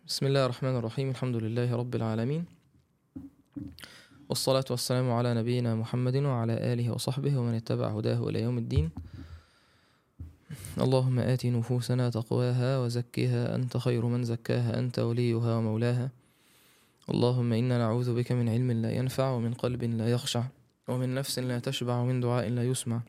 بسم الله الرحمن الرحيم الحمد لله رب العالمين والصلاة والسلام على نبينا محمد وعلى آله وصحبه ومن اتبع هداه إلى يوم الدين اللهم آت نفوسنا تقواها وزكها أنت خير من زكاها أنت وليها ومولاها اللهم إنا نعوذ بك من علم لا ينفع ومن قلب لا يخشع ومن نفس لا تشبع ومن دعاء لا يسمع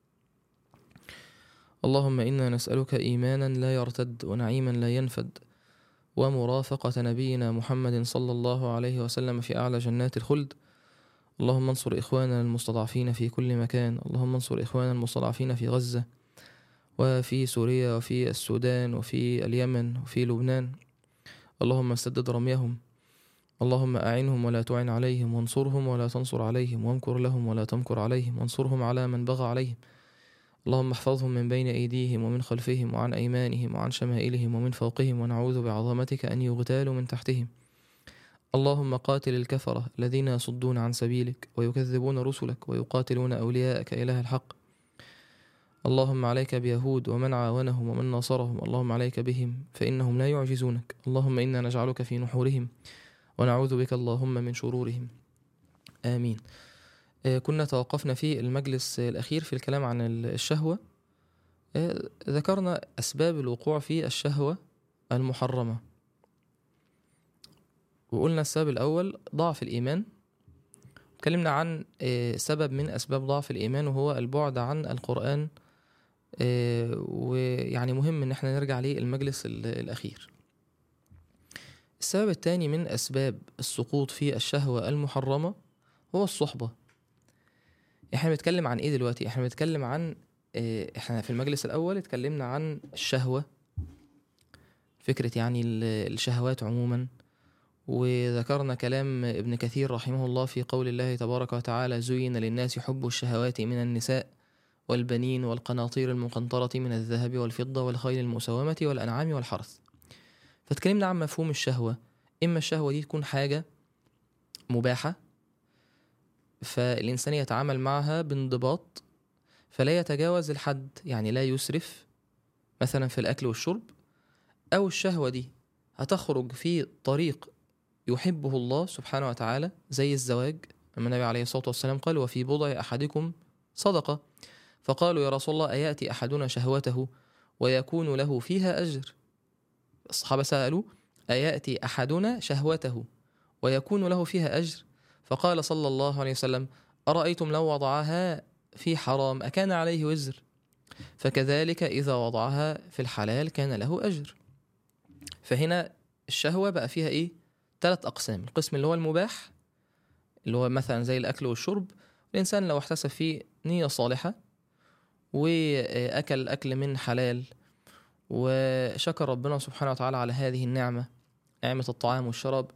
اللهم إنا نسألك إيمانا لا يرتد ونعيما لا ينفد ومرافقة نبينا محمد صلى الله عليه وسلم في أعلى جنات الخلد اللهم انصر إخواننا المستضعفين في كل مكان اللهم انصر إخواننا المستضعفين في غزة وفي سوريا وفي السودان وفي اليمن وفي لبنان اللهم سدد رميهم اللهم أعنهم ولا تعن عليهم وانصرهم ولا تنصر عليهم وامكر لهم ولا تمكر عليهم وانصرهم على من بغى عليهم اللهم احفظهم من بين أيديهم ومن خلفهم وعن أيمانهم وعن شمائلهم ومن فوقهم ونعوذ بعظمتك أن يغتالوا من تحتهم اللهم قاتل الكفرة الذين يصدون عن سبيلك ويكذبون رسلك ويقاتلون أولياءك إله الحق اللهم عليك بيهود ومن عاونهم ومن ناصرهم اللهم عليك بهم فإنهم لا يعجزونك اللهم إنا نجعلك في نحورهم ونعوذ بك اللهم من شرورهم آمين آه، كنا توقفنا في المجلس الأخير في الكلام عن الشهوة آه، ذكرنا أسباب الوقوع في الشهوة المحرمة وقلنا السبب الأول ضعف الإيمان اتكلمنا عن آه، سبب من أسباب ضعف الإيمان وهو البعد عن القرآن ويعني مهم إن احنا نرجع للمجلس الأخير السبب الثاني من أسباب السقوط في الشهوة المحرمة هو الصحبة احنا بنتكلم عن ايه دلوقتي احنا بنتكلم عن اه احنا في المجلس الاول اتكلمنا عن الشهوة فكرة يعني الشهوات عموما وذكرنا كلام ابن كثير رحمه الله في قول الله تبارك وتعالى زين للناس حب الشهوات من النساء والبنين والقناطير المقنطرة من الذهب والفضة والخيل المسومة والأنعام والحرث فاتكلمنا عن مفهوم الشهوة إما الشهوة دي تكون حاجة مباحة فالإنسان يتعامل معها بانضباط فلا يتجاوز الحد يعني لا يسرف مثلا في الأكل والشرب أو الشهوة دي هتخرج في طريق يحبه الله سبحانه وتعالى زي الزواج أما النبي عليه الصلاة والسلام قال وفي بضع أحدكم صدقة فقالوا يا رسول الله أيأتي أحدنا شهوته ويكون له فيها أجر الصحابة سألوا أيأتي أحدنا شهوته ويكون له فيها أجر فقال صلى الله عليه وسلم أرأيتم لو وضعها في حرام أكان عليه وزر فكذلك إذا وضعها في الحلال كان له أجر فهنا الشهوة بقى فيها إيه ثلاث أقسام القسم اللي هو المباح اللي هو مثلا زي الأكل والشرب الإنسان لو احتسب فيه نية صالحة وأكل أكل من حلال وشكر ربنا سبحانه وتعالى على هذه النعمة نعمة الطعام والشراب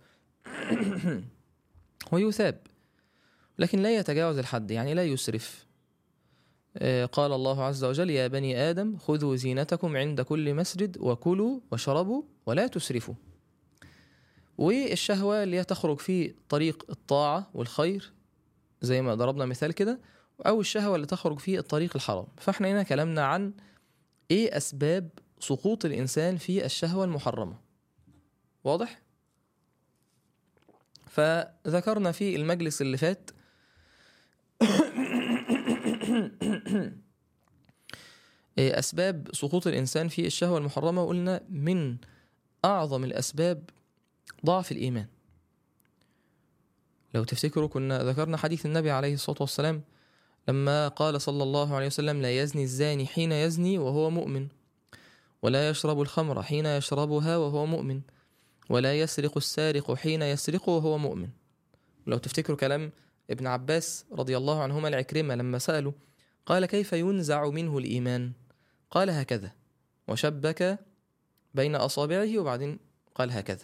ويثاب لكن لا يتجاوز الحد يعني لا يسرف قال الله عز وجل يا بني آدم خذوا زينتكم عند كل مسجد وكلوا واشربوا ولا تسرفوا والشهوة اللي هي تخرج في طريق الطاعة والخير زي ما ضربنا مثال كده أو الشهوة اللي تخرج في الطريق الحرام فاحنا هنا كلامنا عن إيه أسباب سقوط الإنسان في الشهوة المحرمة واضح؟ فذكرنا في المجلس اللي فات أسباب سقوط الإنسان في الشهوة المحرمة وقلنا من أعظم الأسباب ضعف الإيمان لو تفتكروا كنا ذكرنا حديث النبي عليه الصلاة والسلام لما قال صلى الله عليه وسلم لا يزني الزاني حين يزني وهو مؤمن ولا يشرب الخمر حين يشربها وهو مؤمن ولا يسرق السارق حين يسرق وهو مؤمن لو تفتكروا كلام ابن عباس رضي الله عنهما العكرمة لما سألوا قال كيف ينزع منه الإيمان قال هكذا وشبك بين أصابعه وبعدين قال هكذا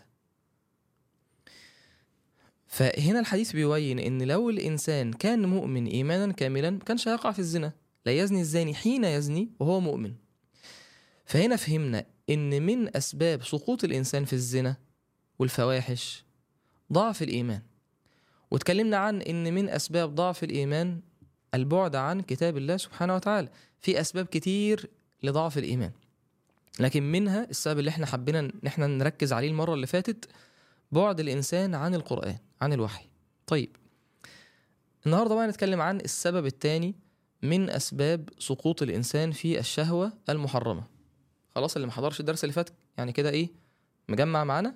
فهنا الحديث بيبين ان لو الانسان كان مؤمن ايمانا كاملا كانش هيقع في الزنا لا يزني الزاني حين يزني وهو مؤمن فهنا فهمنا ان من اسباب سقوط الانسان في الزنا والفواحش ضعف الايمان واتكلمنا عن ان من اسباب ضعف الايمان البعد عن كتاب الله سبحانه وتعالى في اسباب كتير لضعف الايمان لكن منها السبب اللي احنا حبينا ان احنا نركز عليه المره اللي فاتت بعد الانسان عن القران عن الوحي طيب النهارده بقى نتكلم عن السبب الثاني من اسباب سقوط الانسان في الشهوه المحرمه خلاص اللي ما حضرش الدرس اللي فات يعني كده ايه مجمع معانا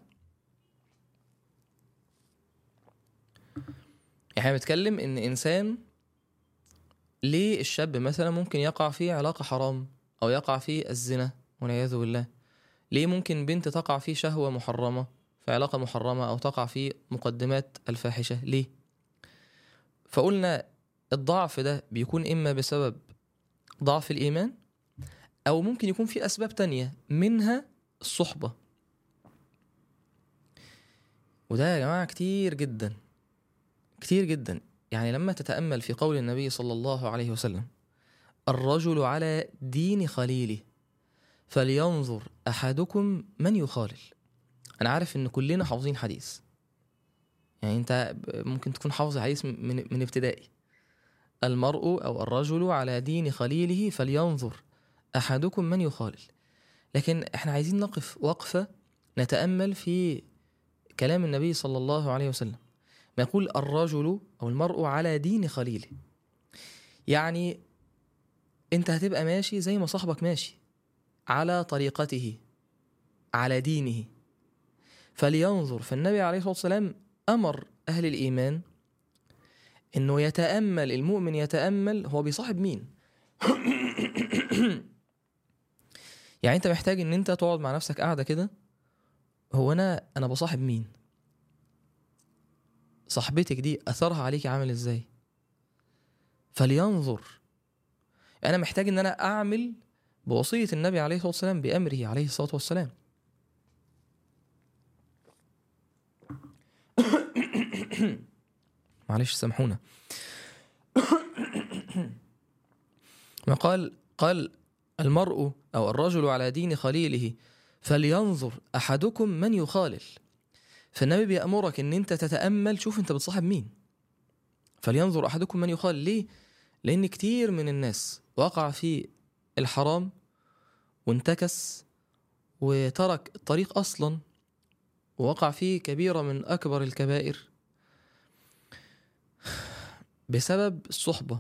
احنا بنتكلم ان انسان ليه الشاب مثلا ممكن يقع في علاقه حرام او يقع في الزنا والعياذ بالله ليه ممكن بنت تقع في شهوه محرمه في علاقه محرمه او تقع في مقدمات الفاحشه ليه فقلنا الضعف ده بيكون اما بسبب ضعف الايمان او ممكن يكون في اسباب تانية منها الصحبه وده يا جماعه كتير جدا كتير جدا يعني لما تتامل في قول النبي صلى الله عليه وسلم الرجل على دين خليله فلينظر احدكم من يخالل انا عارف ان كلنا حافظين حديث يعني انت ممكن تكون حافظ حديث من من ابتدائي المرء او الرجل على دين خليله فلينظر احدكم من يخالل لكن احنا عايزين نقف وقفه نتامل في كلام النبي صلى الله عليه وسلم ما يقول الرجل او المرء على دين خليله يعني انت هتبقى ماشي زي ما صاحبك ماشي على طريقته على دينه فلينظر فالنبي عليه الصلاه والسلام امر اهل الايمان انه يتامل المؤمن يتامل هو بيصاحب مين يعني انت محتاج ان انت تقعد مع نفسك قاعده كده هو انا انا بصاحب مين صاحبتك دي اثرها عليك عامل ازاي فلينظر انا محتاج ان انا اعمل بوصيه النبي عليه الصلاه والسلام بامره عليه الصلاه والسلام معلش سامحونا ما قال قال المرء او الرجل على دين خليله فلينظر احدكم من يخالل فالنبي بيأمرك ان انت تتأمل شوف انت بتصاحب مين فلينظر احدكم من يخالل ليه لان كتير من الناس وقع في الحرام وانتكس وترك الطريق اصلا ووقع فيه كبيرة من أكبر الكبائر بسبب الصحبة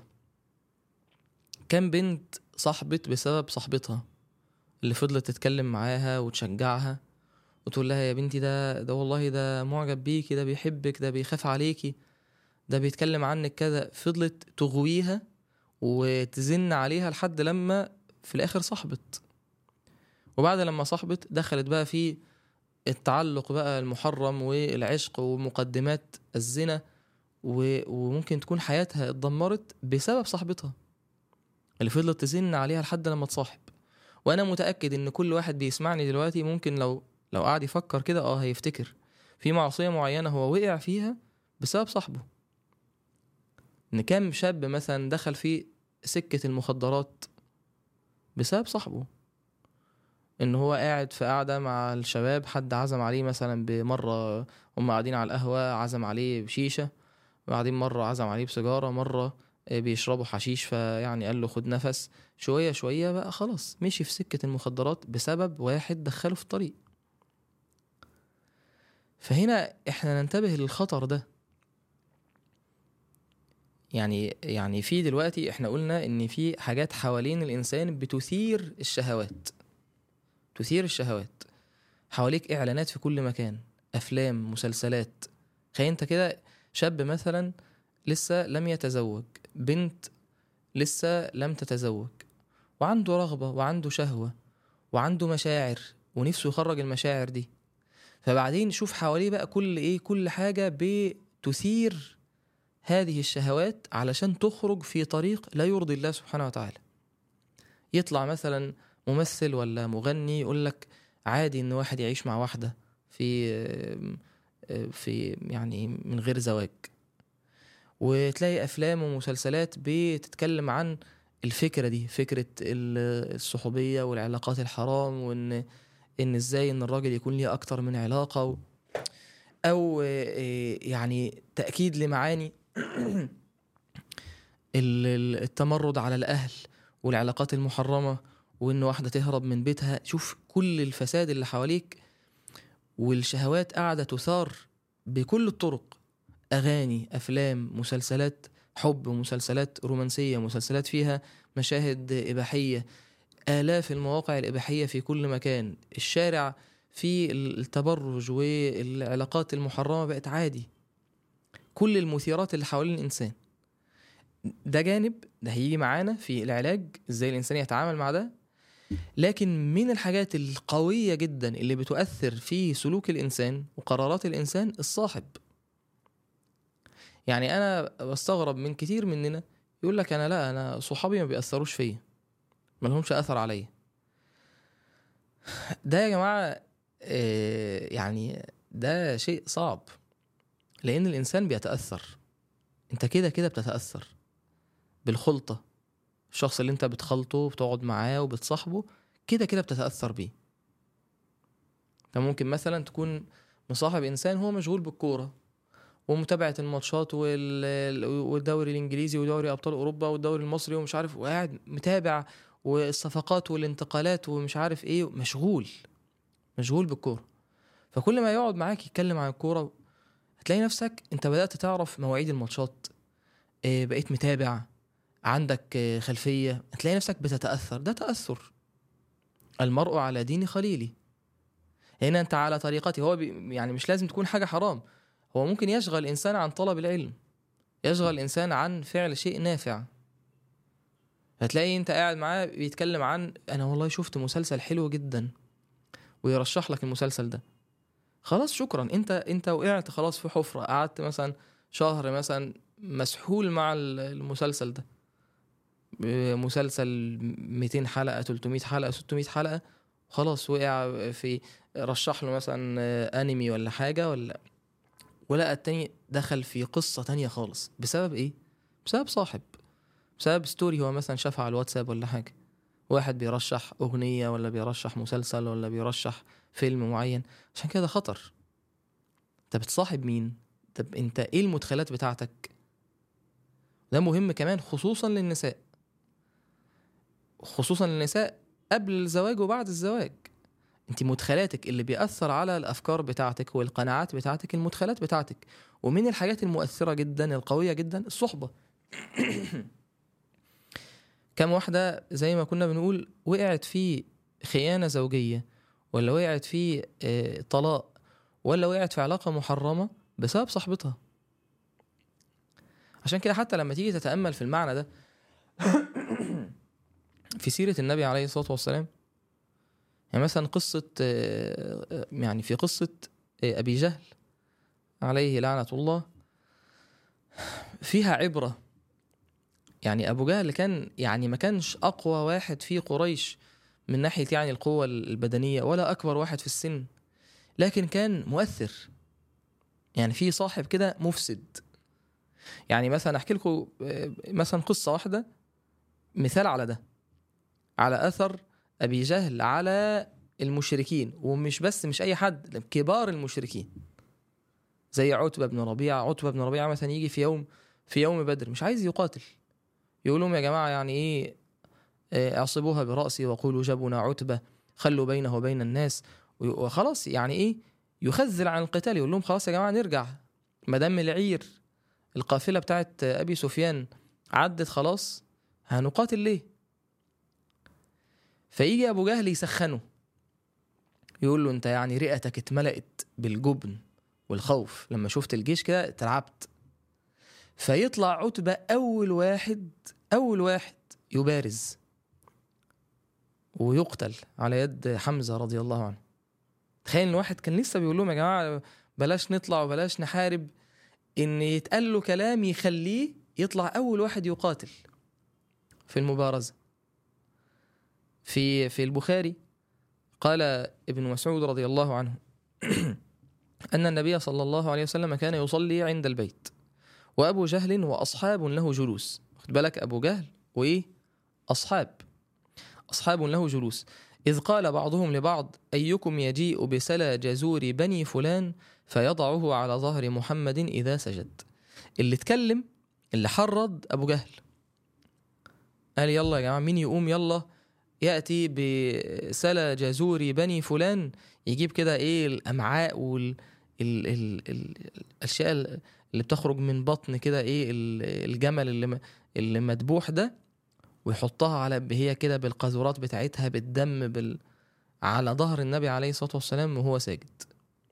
كم بنت صاحبت بسبب صاحبتها اللي فضلت تتكلم معاها وتشجعها وتقول لها يا بنتي ده ده والله ده معجب بيكي ده بيحبك ده بيخاف عليكي ده بيتكلم عنك كذا فضلت تغويها وتزن عليها لحد لما في الاخر صاحبت وبعد لما صاحبت دخلت بقى في التعلق بقى المحرم والعشق ومقدمات الزنا و- وممكن تكون حياتها اتدمرت بسبب صاحبتها اللي فضلت تزن عليها لحد لما تصاحب وانا متاكد ان كل واحد بيسمعني دلوقتي ممكن لو لو قعد يفكر كده اه هيفتكر في معصيه معينه هو وقع فيها بسبب صاحبه ان كام شاب مثلا دخل في سكه المخدرات بسبب صاحبه ان هو قاعد في قاعده مع الشباب حد عزم عليه مثلا بمره هم قاعدين على القهوه عزم عليه بشيشه وبعدين مره عزم عليه بسيجاره مره بيشربوا حشيش فيعني قال له خد نفس شويه شويه بقى خلاص مشي في سكه المخدرات بسبب واحد دخله في الطريق فهنا احنا ننتبه للخطر ده يعني يعني في دلوقتي احنا قلنا ان في حاجات حوالين الانسان بتثير الشهوات تثير الشهوات حواليك اعلانات في كل مكان افلام مسلسلات تخيل انت كده شاب مثلا لسه لم يتزوج بنت لسه لم تتزوج وعنده رغبة وعنده شهوة وعنده مشاعر ونفسه يخرج المشاعر دي فبعدين شوف حواليه بقى كل ايه كل حاجة بتثير هذه الشهوات علشان تخرج في طريق لا يرضي الله سبحانه وتعالى يطلع مثلا ممثل ولا مغني يقول لك عادي ان واحد يعيش مع واحدة في في يعني من غير زواج وتلاقي افلام ومسلسلات بتتكلم عن الفكره دي فكره الصحوبيه والعلاقات الحرام وان ان ازاي ان الراجل يكون ليه اكتر من علاقه و او يعني تاكيد لمعاني التمرد على الاهل والعلاقات المحرمه وان واحده تهرب من بيتها شوف كل الفساد اللي حواليك والشهوات قاعده تثار بكل الطرق اغاني افلام مسلسلات حب مسلسلات رومانسيه مسلسلات فيها مشاهد اباحيه الاف المواقع الاباحيه في كل مكان الشارع في التبرج والعلاقات المحرمه بقت عادي كل المثيرات اللي حوالين الانسان ده جانب ده هيجي معانا في العلاج ازاي الانسان يتعامل مع ده لكن من الحاجات القويه جدا اللي بتؤثر في سلوك الانسان وقرارات الانسان الصاحب يعني انا بستغرب من كتير مننا يقول لك انا لا انا صحابي ما بيأثروش فيا ما لهمش اثر عليا ده يا جماعه آه، يعني ده شيء صعب لان الانسان بيتاثر انت كده كده بتتاثر بالخلطه الشخص اللي انت بتخلطه وبتقعد معاه وبتصاحبه كده كده بتتاثر بيه انت ممكن مثلا تكون مصاحب انسان هو مشغول بالكوره ومتابعه الماتشات وال- والدوري الانجليزي ودوري ابطال اوروبا والدوري المصري ومش عارف وقاعد متابع والصفقات والانتقالات ومش عارف ايه مشغول مشغول بالكوره فكل ما يقعد معاك يتكلم عن الكوره هتلاقي نفسك انت بدات تعرف مواعيد الماتشات آه، بقيت متابع عندك آه، خلفيه هتلاقي نفسك بتتاثر ده تاثر المرء على دين خليله هنا انت على طريقته هو بي يعني مش لازم تكون حاجه حرام هو ممكن يشغل الانسان عن طلب العلم يشغل الانسان عن فعل شيء نافع هتلاقي انت قاعد معاه بيتكلم عن انا والله شفت مسلسل حلو جدا ويرشح لك المسلسل ده خلاص شكرا انت انت وقعت خلاص في حفره قعدت مثلا شهر مثلا مسحول مع ال- المسلسل ده مسلسل 200 حلقه 300 حلقه 600 حلقه خلاص وقع في رشح له مثلا انمي ولا حاجه ولا ولقى التاني دخل في قصه تانية خالص بسبب ايه بسبب صاحب بسبب ستوري هو مثلا شافها على الواتساب ولا حاجه واحد بيرشح اغنيه ولا بيرشح مسلسل ولا بيرشح فيلم معين عشان كده خطر انت بتصاحب مين طب انت ايه المدخلات بتاعتك ده مهم كمان خصوصا للنساء خصوصا للنساء قبل الزواج وبعد الزواج انت مدخلاتك اللي بيأثر على الافكار بتاعتك والقناعات بتاعتك المدخلات بتاعتك ومن الحاجات المؤثرة جدا القوية جدا الصحبة كم واحدة زي ما كنا بنقول وقعت في خيانة زوجية ولا وقعت في آه، طلاق ولا وقعت في علاقة محرمة بسبب صاحبتها عشان كده حتى لما تيجي تتأمل في المعنى ده في سيرة النبي عليه الصلاة والسلام يعني مثلا قصة آه، آه، يعني في قصة آه، أبي جهل عليه لعنة الله فيها عبرة يعني أبو جهل كان يعني ما كانش أقوى واحد في قريش من ناحية يعني القوة البدنية ولا أكبر واحد في السن لكن كان مؤثر يعني في صاحب كده مفسد يعني مثلا أحكي لكم آه، مثلا قصة واحدة مثال على ده على أثر أبي جهل على المشركين ومش بس مش أي حد ده كبار المشركين زي عتبة بن ربيعة عتبة بن ربيعة مثلا يجي في يوم في يوم بدر مش عايز يقاتل يقول لهم يا جماعة يعني إيه آه، اعصبوها برأسي وقولوا جبنا عتبة خلوا بينه وبين الناس وي- وخلاص يعني إيه يخذل عن القتال يقول لهم خلاص يا جماعة نرجع ما دام العير القافلة بتاعت أبي سفيان عدت خلاص هنقاتل ليه فيجي ابو جهل يسخنه يقول له انت يعني رئتك اتملأت بالجبن والخوف لما شفت الجيش كده اترعبت فيطلع عتبة أول واحد أول واحد يبارز ويقتل على يد حمزة رضي الله عنه تخيل ان واحد كان لسه بيقول لهم يا جماعة بلاش نطلع وبلاش نحارب ان يتقال له كلام يخليه يطلع أول واحد يقاتل في المبارزة في في البخاري قال ابن مسعود رضي الله عنه أن النبي صلى الله عليه وسلم كان يصلي عند البيت وأبو جهل وأصحاب له جلوس خد بالك أبو جهل وإيه أصحاب أصحاب له جلوس إذ قال بعضهم لبعض أيكم يجيء بسلا جزور بني فلان فيضعه على ظهر محمد إذا سجد اللي اتكلم اللي حرض أبو جهل قال يلا يا جماعة مين يقوم يلا ياتي بسلا جزور بني فلان يجيب كده ايه الامعاء وال ال... ال... ال... الاشياء اللي بتخرج من بطن كده ايه ال- الجمل اللي م- اللي مذبوح ده ويحطها على هي كده بالقاذورات بتاعتها بالدم بال على ظهر النبي عليه الصلاه والسلام وهو ساجد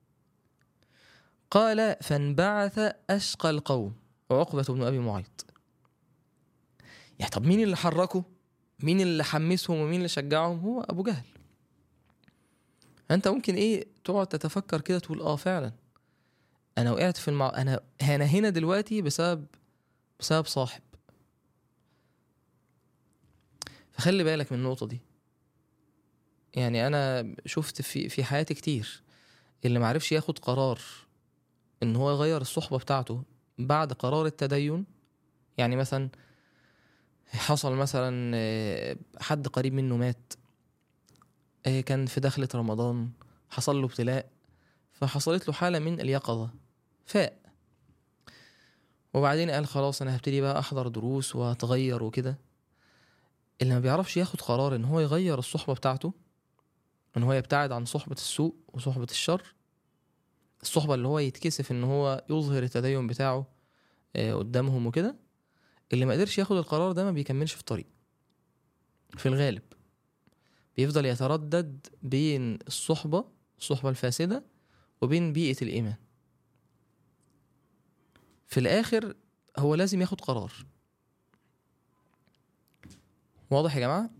قال فانبعث اشقى القوم عقبه بن ابي معيط يعني طب مين اللي حركه مين اللي حمسهم ومين اللي شجعهم هو ابو جهل انت ممكن ايه تقعد تتفكر كده تقول اه فعلا انا وقعت في المع... انا انا هنا دلوقتي بسبب بسبب صاحب فخلي بالك من النقطه دي يعني انا شفت في في حياتي كتير اللي معرفش ياخد قرار ان هو يغير الصحبه بتاعته بعد قرار التدين يعني مثلا حصل مثلا آه، حد قريب منه مات آه، كان في دخلة رمضان حصل له ابتلاء فحصلت له حالة من اليقظة فاق وبعدين قال خلاص انا هبتدي بقى احضر دروس واتغير وكده اللي ما بيعرفش ياخد قرار ان هو يغير الصحبة بتاعته ان هو يبتعد عن صحبة السوء وصحبة الشر الصحبة اللي هو يتكسف ان هو يظهر التدين بتاعه آه، قدامهم وكده اللي ما قدرش ياخد القرار ده ما بيكملش في الطريق في الغالب بيفضل يتردد بين الصحبة الصحبة الفاسدة وبين بيئة الإيمان في الآخر هو لازم ياخد قرار واضح يا جماعة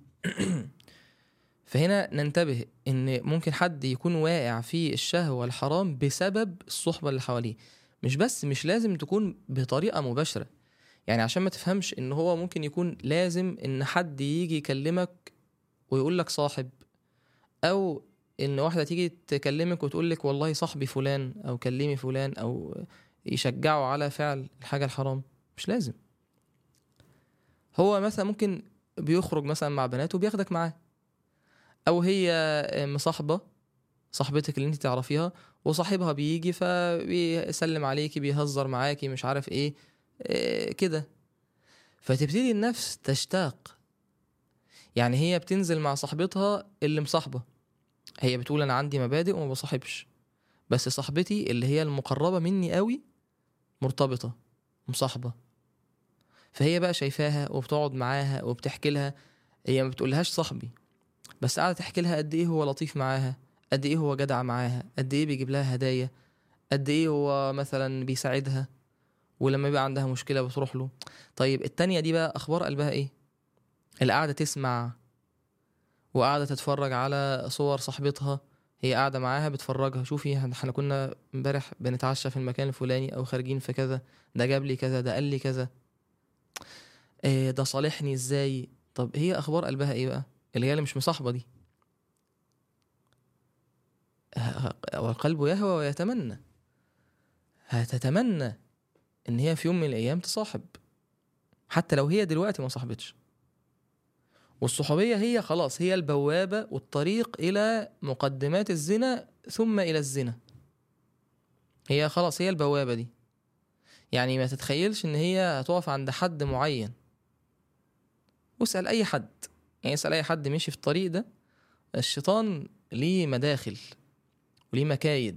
فهنا ننتبه ان ممكن حد يكون واقع في الشهوة والحرام بسبب الصحبة اللي حواليه مش بس مش لازم تكون بطريقة مباشرة يعني عشان ما تفهمش ان هو ممكن يكون لازم ان حد يجي يكلمك ويقول لك صاحب او ان واحده تيجي تكلمك وتقول لك والله صاحبي فلان او كلمي فلان او يشجعه على فعل الحاجه الحرام مش لازم هو مثلا ممكن بيخرج مثلا مع بنات وبياخدك معاه او هي مصاحبه صاحبتك اللي انت تعرفيها وصاحبها بيجي فبيسلم عليكي بيهزر معاكي مش عارف ايه إيه كده فتبتدي النفس تشتاق يعني هي بتنزل مع صاحبتها اللي مصاحبة هي بتقول أنا عندي مبادئ وما بصاحبش بس صاحبتي اللي هي المقربة مني قوي مرتبطة مصاحبة فهي بقى شايفاها وبتقعد معاها وبتحكي لها هي ما بتقولهاش صاحبي بس قاعدة تحكي لها قد ايه هو لطيف معاها قد ايه هو جدع معاها قد ايه بيجيب لها هدايا قد ايه هو مثلا بيساعدها ولما يبقى عندها مشكلة بتروح له طيب التانية دي بقى أخبار قلبها إيه؟ اللي قاعدة تسمع وقاعدة تتفرج على صور صاحبتها هي قاعدة معاها بتفرجها شوفي احنا كنا امبارح بنتعشى في المكان الفلاني أو خارجين في كذا ده جاب لي كذا ده قال لي كذا إيه ده صالحني ازاي طب هي أخبار قلبها إيه بقى؟ اللي هي اللي مش مصاحبة دي والقلب يهوى ويتمنى هتتمنى ان هي في يوم من الايام تصاحب حتى لو هي دلوقتي ما صاحبتش والصحوبيه هي خلاص هي البوابه والطريق الى مقدمات الزنا ثم الى الزنا هي خلاص هي البوابه دي يعني ما تتخيلش ان هي هتقف عند حد معين واسال اي حد يعني اسال اي حد مشي في الطريق ده الشيطان ليه مداخل وليه مكايد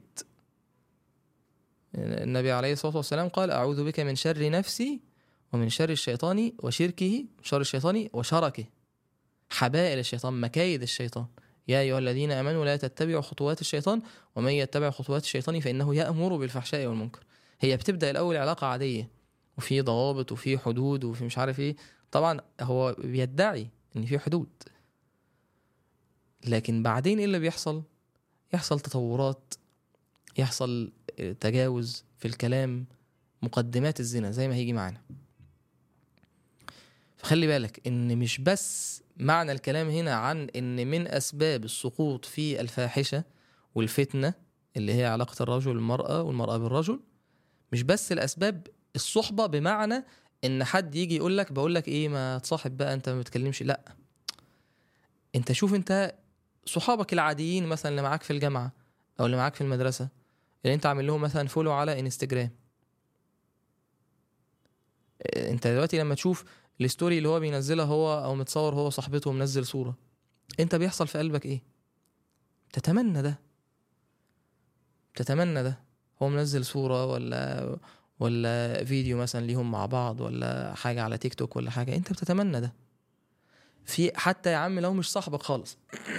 النبي عليه الصلاة والسلام قال أعوذ بك من شر نفسي ومن شر الشيطان وشركه شر الشيطان وشركه حبائل الشيطان مكايد الشيطان يا أيها الذين آمنوا لا تتبعوا خطوات الشيطان ومن يتبع خطوات الشيطان فإنه يأمر بالفحشاء والمنكر هي بتبدأ الأول علاقة عادية وفي ضوابط وفي حدود وفي مش عارف ايه طبعا هو بيدعي ان في حدود لكن بعدين ايه اللي بيحصل يحصل تطورات يحصل تجاوز في الكلام مقدمات الزنا زي ما هيجي معانا فخلي بالك ان مش بس معنى الكلام هنا عن ان من اسباب السقوط في الفاحشه والفتنه اللي هي علاقه الرجل بالمراه والمراه بالرجل مش بس الاسباب الصحبه بمعنى ان حد يجي يقول لك بقول لك ايه ما تصاحب بقى انت ما بتكلمش لا انت شوف انت صحابك العاديين مثلا اللي معاك في الجامعه او اللي معاك في المدرسه اللي انت عامل لهم مثلا فولو على انستجرام انت دلوقتي لما تشوف الستوري اللي هو بينزلها هو او متصور هو صاحبته ومنزل صوره انت بيحصل في قلبك ايه تتمنى ده تتمنى ده هو منزل صورة ولا ولا فيديو مثلا ليهم مع بعض ولا حاجة على تيك توك ولا حاجة انت بتتمنى ده في حتى يا عم لو مش صاحبك خالص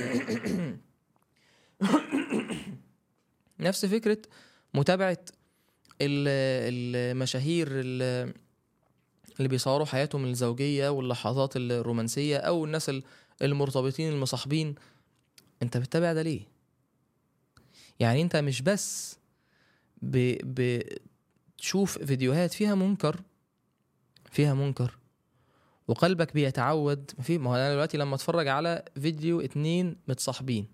نفس فكرة متابعة ال- المشاهير ال- اللي بيصوروا حياتهم الزوجية واللحظات الرومانسية أو الناس ال- المرتبطين المصاحبين أنت بتتابع ده ليه؟ يعني أنت مش بس ب... بتشوف فيديوهات فيها منكر فيها منكر وقلبك بيتعود في ما هو انا دلوقتي لما اتفرج على فيديو اتنين متصاحبين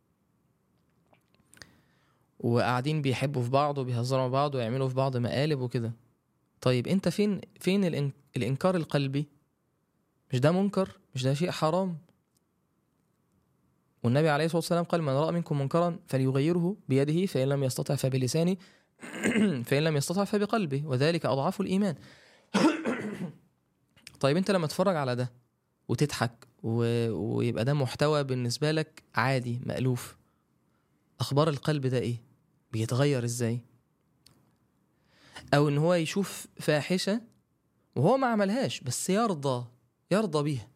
وقاعدين بيحبوا في بعض وبيهزروا مع بعض ويعملوا في بعض مقالب وكده طيب انت فين فين الإن... الانكار القلبي مش ده منكر مش ده شيء حرام والنبي عليه الصلاه والسلام قال من راى منكم منكرا فليغيره بيده فان لم يستطع فبلسانه فان لم يستطع فبقلبه وذلك اضعف الايمان طيب انت لما تتفرج على ده وتضحك و... ويبقى ده محتوى بالنسبه لك عادي مألوف اخبار القلب ده ايه بيتغير ازاي او ان هو يشوف فاحشه وهو ما عملهاش بس يرضى يرضى بيها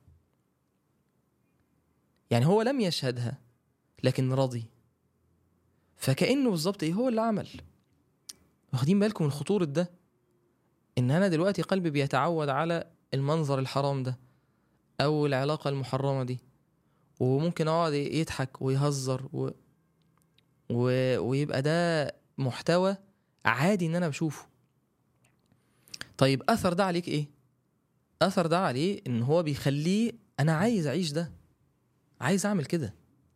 يعني هو لم يشهدها لكن رضي فكأنه بالظبط ايه هو اللي عمل واخدين بالكم من خطورة ده ان انا دلوقتي قلبي بيتعود على المنظر الحرام ده او العلاقة المحرمة دي وممكن اقعد يضحك ويهزر و... و... ويبقى ده محتوى عادي ان انا بشوفه طيب اثر ده عليك ايه اثر ده عليه ان هو بيخليه انا عايز اعيش ده عايز اعمل كده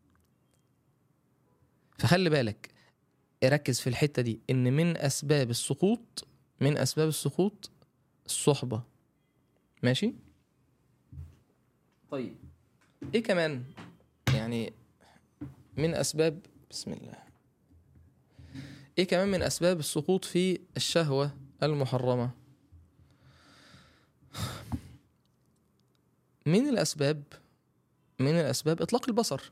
فخلي بالك ركز في الحته دي ان من اسباب السقوط من اسباب السقوط الصحبه ماشي طيب ايه كمان يعني من اسباب بسم الله ايه كمان من اسباب السقوط في الشهوه المحرمه من الاسباب من الاسباب اطلاق البصر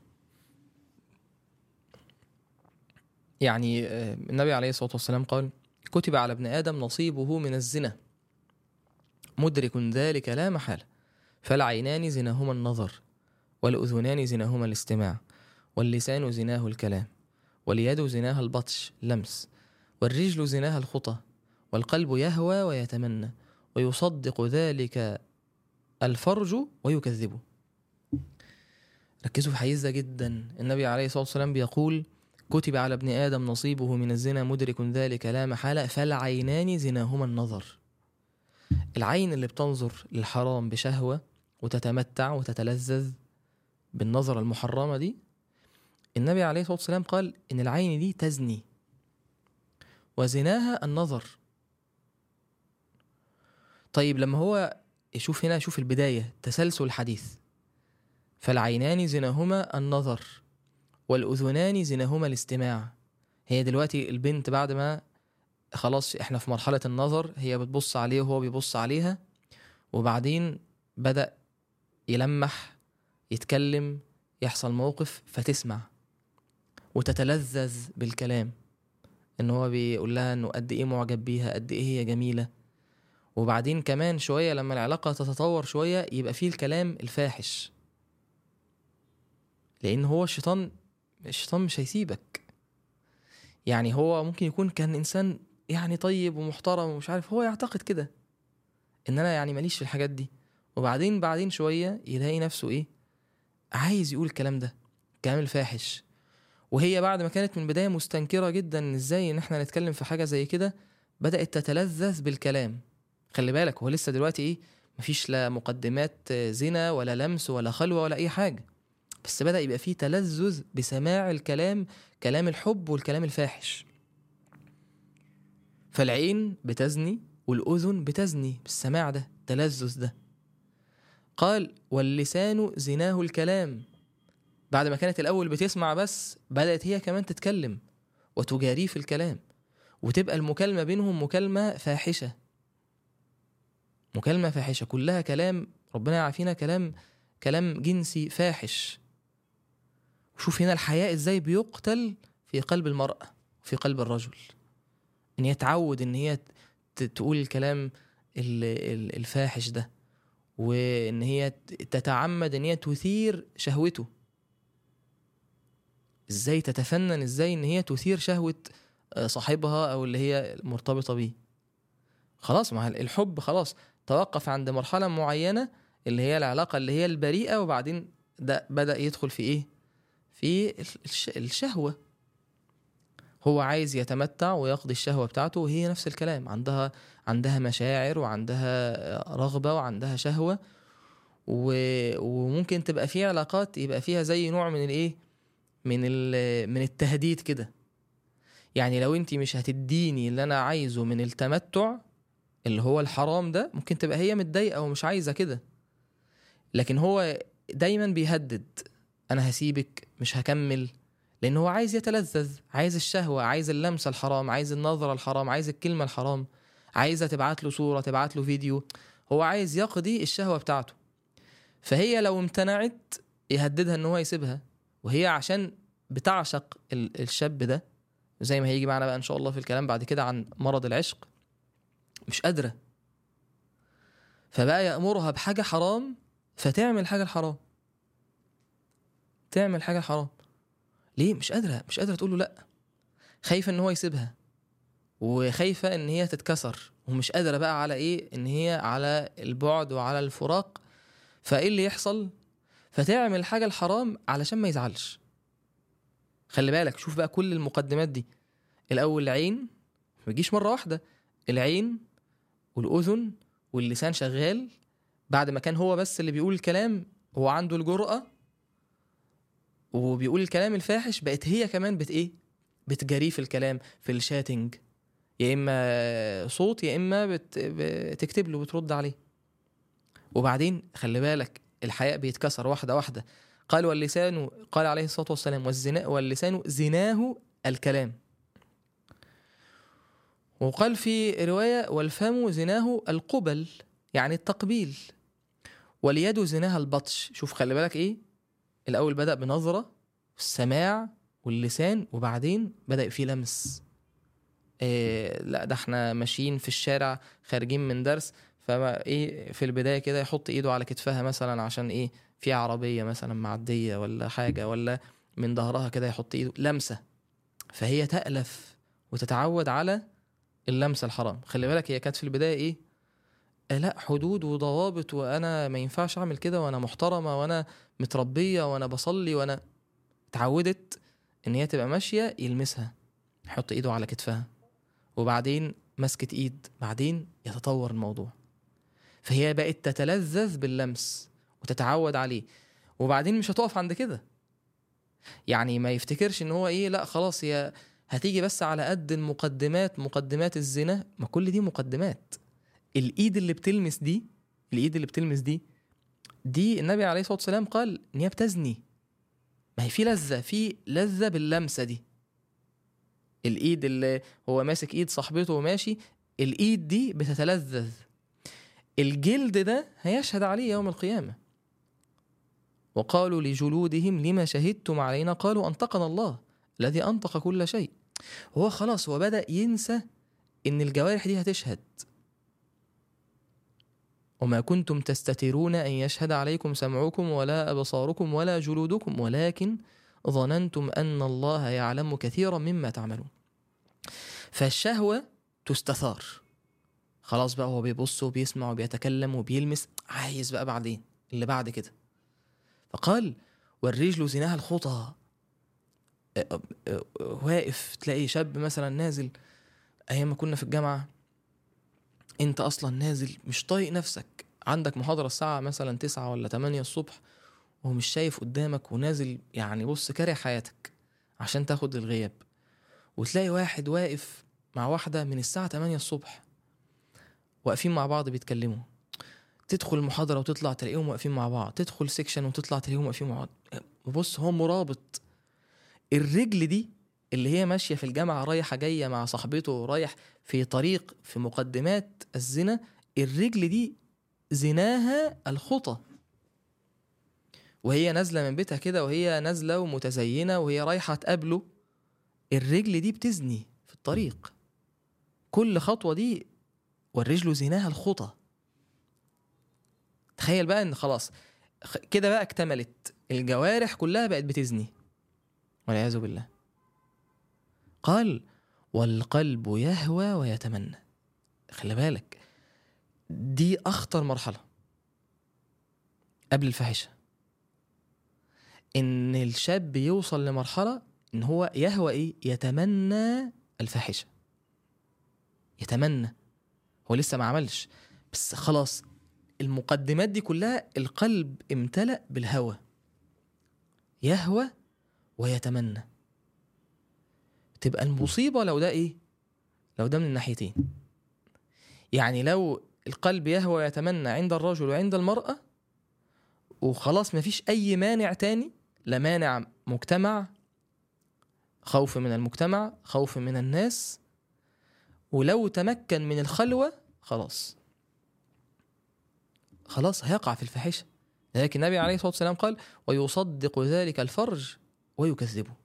يعني آه، النبي عليه الصلاه والسلام قال كتب على ابن ادم نصيبه من الزنا مدرك ذلك لا محاله فالعينان زناهما النظر والاذنان زناهما الاستماع واللسان زناه الكلام واليد زناها البطش لمس والرجل زناها الخطى والقلب يهوى ويتمنى ويصدق ذلك الفرج ويكذبه ركزوا في حيز ده جدا النبي عليه الصلاة والسلام بيقول كتب على ابن آدم نصيبه من الزنا مدرك ذلك لا محالة فالعينان زناهما النظر العين اللي بتنظر للحرام بشهوة وتتمتع وتتلذذ بالنظرة المحرمة دي النبي عليه الصلاة والسلام قال إن العين دي تزني وزناها النظر طيب لما هو يشوف هنا شوف البداية تسلسل الحديث فالعينان زناهما النظر والأذنان زناهما الاستماع هي دلوقتي البنت بعد ما خلاص احنا في مرحلة النظر هي بتبص عليه وهو بيبص عليها وبعدين بدأ يلمح يتكلم يحصل موقف فتسمع وتتلذذ بالكلام ان هو بيقول لها انه قد ايه معجب بيها قد ايه هي جميله وبعدين كمان شويه لما العلاقه تتطور شويه يبقى فيه الكلام الفاحش لان هو الشيطان الشيطان مش هيسيبك يعني هو ممكن يكون كان انسان يعني طيب ومحترم ومش عارف هو يعتقد كده ان انا يعني ماليش في الحاجات دي وبعدين بعدين شويه يلاقي نفسه ايه عايز يقول الكلام ده الكلام الفاحش وهي بعد ما كانت من البدايه مستنكره جدا ان ازاي ان احنا نتكلم في حاجه زي كده بدات تتلذذ بالكلام خلي بالك هو لسه دلوقتي ايه مفيش لا مقدمات زنا ولا لمس ولا خلوه ولا اي حاجه بس بدا يبقى فيه تلذذ بسماع الكلام كلام الحب والكلام الفاحش فالعين بتزني والاذن بتزني بالسماع ده التلذذ ده قال واللسان زناه الكلام بعد ما كانت الأول بتسمع بس بدأت هي كمان تتكلم وتجاريه في الكلام وتبقى المكالمة بينهم مكالمة فاحشة مكالمة فاحشة كلها كلام ربنا يعافينا كلام كلام جنسي فاحش وشوف هنا الحياء ازاي بيقتل في قلب المرأة في قلب الرجل ان هي تعود ان هي ت- تقول الكلام ال- ال- الفاحش ده وان هي ت- تتعمد ان هي تثير شهوته ازاي تتفنن ازاي ان هي تثير شهوة آه، صاحبها او اللي هي مرتبطة بيه خلاص ما الحب خلاص توقف عند مرحلة معينة اللي هي العلاقة اللي هي البريئة وبعدين ده بدأ يدخل في ايه في الش- الشهوة هو عايز يتمتع ويقضي الشهوة بتاعته وهي نفس الكلام عندها عندها مشاعر وعندها رغبة وعندها شهوة و... وممكن تبقى في علاقات يبقى فيها زي نوع من الايه من ال... من التهديد كده يعني لو انت مش هتديني اللي انا عايزه من التمتع اللي هو الحرام ده ممكن تبقى هي متضايقة ومش عايزة كده لكن هو دايما بيهدد انا هسيبك مش هكمل لان هو عايز يتلذذ عايز الشهوة عايز اللمسة الحرام عايز النظرة الحرام عايز الكلمة الحرام عايزة تبعت له صورة تبعت له فيديو هو عايز يقضي الشهوة بتاعته فهي لو امتنعت يهددها ان هو يسيبها وهي عشان بتعشق ال- الشاب ده زي ما هيجي معنا بقى ان شاء الله في الكلام بعد كده عن مرض العشق مش قادرة فبقى يأمرها بحاجة حرام فتعمل حاجة الحرام تعمل حاجة الحرام ليه مش قادرة مش قادرة تقول له لا خايفة ان هو يسيبها وخايفة ان هي تتكسر ومش قادرة بقى على ايه ان هي على البعد وعلى الفراق فايه اللي يحصل فتعمل الحاجة الحرام علشان ما يزعلش خلي بالك شوف بقى كل المقدمات دي الاول العين ما بيجيش مرة واحدة العين والاذن واللسان شغال بعد ما كان هو بس اللي بيقول الكلام هو عنده الجرأة وبيقول الكلام الفاحش بقت هي كمان بت ايه بتجريه في الكلام في الشاتنج يا اما صوت يا اما بت... بتكتب له بترد عليه وبعدين خلي بالك الحياء بيتكسر واحده واحده قال واللسان قال عليه الصلاه والسلام والزنا واللسان زناه الكلام وقال في روايه والفم زناه القبل يعني التقبيل واليد زناها البطش شوف خلي بالك ايه الاول بدا بنظره السماع واللسان وبعدين بدا في لمس إيه لا ده احنا ماشيين في الشارع خارجين من درس فما ايه في البدايه كده يحط ايده على كتفها مثلا عشان ايه في عربيه مثلا معديه ولا حاجه ولا من ظهرها كده يحط ايده لمسه فهي تالف وتتعود على اللمسه الحرام خلي بالك هي كانت في البدايه ايه آه لا حدود وضوابط وانا ما ينفعش اعمل كده وانا محترمه وانا متربيه وانا بصلي وانا اتعودت ان هي تبقى ماشيه يلمسها يحط ايده على كتفها وبعدين مسكة ايد بعدين يتطور الموضوع فهي بقت تتلذذ باللمس وتتعود عليه وبعدين مش هتقف عند كده يعني ما يفتكرش ان هو ايه لا خلاص هي هتيجي بس على قد المقدمات مقدمات الزنا ما كل دي مقدمات الايد اللي بتلمس دي الايد اللي بتلمس دي دي النبي عليه الصلاه والسلام قال ان هي بتزني ما هي في لذه في لذه باللمسه دي الايد اللي هو ماسك ايد صاحبته وماشي الايد دي بتتلذذ الجلد ده هيشهد عليه يوم القيامه وقالوا لجلودهم لما شهدتم علينا قالوا انطقنا الله الذي انطق كل شيء هو خلاص هو بدا ينسى ان الجوارح دي هتشهد وما كنتم تستترون ان يشهد عليكم سمعكم ولا ابصاركم ولا جلودكم ولكن ظننتم ان الله يعلم كثيرا مما تعملون فالشهوه تستثار خلاص بقى هو بيبص وبيسمع وبيتكلم وبيلمس عايز بقى بعدين اللي بعد كده فقال والرجل زناها الخطى واقف تلاقي شاب مثلا نازل ايام ما كنا في الجامعه انت اصلا نازل مش طايق نفسك عندك محاضره الساعه مثلا تسعة ولا تمانية الصبح وهو مش شايف قدامك ونازل يعني بص كاره حياتك عشان تاخد الغياب وتلاقي واحد واقف مع واحده من الساعه 8 الصبح واقفين مع بعض بيتكلموا تدخل المحاضره وتطلع تلاقيهم واقفين مع بعض تدخل سيكشن وتطلع تلاقيهم واقفين مع بعض وبص هو مرابط الرجل دي اللي هي ماشيه في الجامعه رايحه جايه مع صاحبته رايح في طريق في مقدمات الزنا الرجل دي زناها الخطى وهي نازله من بيتها كده وهي نازله ومتزينه وهي رايحه تقابله الرجل دي بتزني في الطريق كل خطوه دي والرجل زناها الخطى تخيل بقى ان خلاص خ- كده بقى اكتملت الجوارح كلها بقت بتزني والعياذ بالله قال والقلب يهوى ويتمنى خلي بالك دي اخطر مرحله قبل الفاحشه ان الشاب يوصل لمرحله ان هو يهوى ايه يتمنى الفاحشه يتمنى هو لسه ما عملش بس خلاص المقدمات دي كلها القلب امتلأ بالهوى يهوى ويتمنى تبقى المصيبة لو ده ايه لو ده من الناحيتين يعني لو القلب يهوى ويتمنى عند الرجل وعند المرأة وخلاص مفيش أي مانع تاني لا مانع مجتمع خوف من المجتمع خوف من الناس ولو تمكن من الخلوة خلاص خلاص هيقع في الفاحشة لكن النبي عليه الصلاة والسلام قال ويصدق ذلك الفرج ويكذبه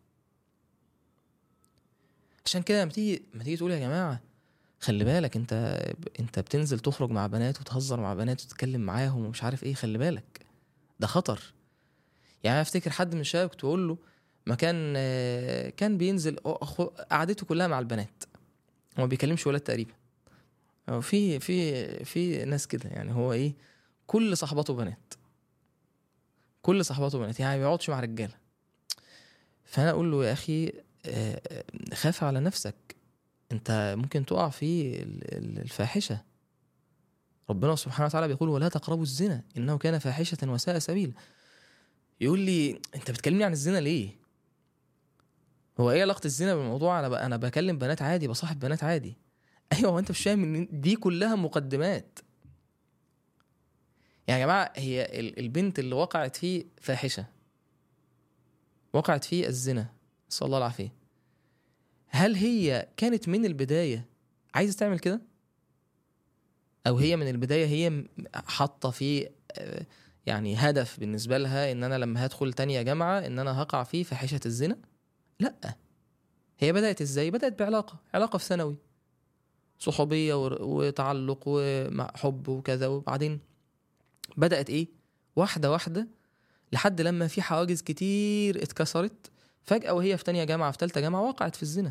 عشان كده لما تيجي لما تيجي تقول يا جماعة خلي بالك انت انت بتنزل تخرج مع بنات وتهزر مع بنات وتتكلم معاهم ومش عارف ايه خلي بالك ده خطر يعني انا افتكر حد من الشباب كنت اقول له ما كان آه، كان بينزل أخو- قعدته كلها مع البنات هو ما بيكلمش ولاد تقريبا هو في في في ناس كده يعني هو ايه كل صحباته بنات كل صحباته بنات يعني ما بيقعدش مع رجاله فانا اقول له يا اخي آه، آه، خاف على نفسك انت ممكن تقع في ال- ال- الفاحشه ربنا سبحانه وتعالى بيقول ولا تقربوا الزنا انه كان فاحشه وساء سبيلا يقول لي انت بتكلمني عن الزنا ليه هو ايه علاقه الزنا بالموضوع انا ب... انا بكلم بنات عادي بصاحب بنات عادي ايوه هو انت مش فاهم ان دي كلها مقدمات يعني يا جماعه هي ال- البنت اللي وقعت فيه فاحشه وقعت فيه الزنا نسال الله العافيه هل هي كانت من البدايه عايزه تعمل كده او هي من البدايه هي م- حاطه في آه، يعني هدف بالنسبه لها ان انا لما هدخل تانية جامعه ان انا هقع فيه فاحشه الزنا لا هي بدات ازاي بدات بعلاقه علاقه في ثانوي صحوبيه ور- وتعلق وحب وكذا وبعدين بدات ايه واحده واحده لحد لما في حواجز كتير اتكسرت فجاه وهي في تانية جامعه في تالتة جامعه وقعت في الزنا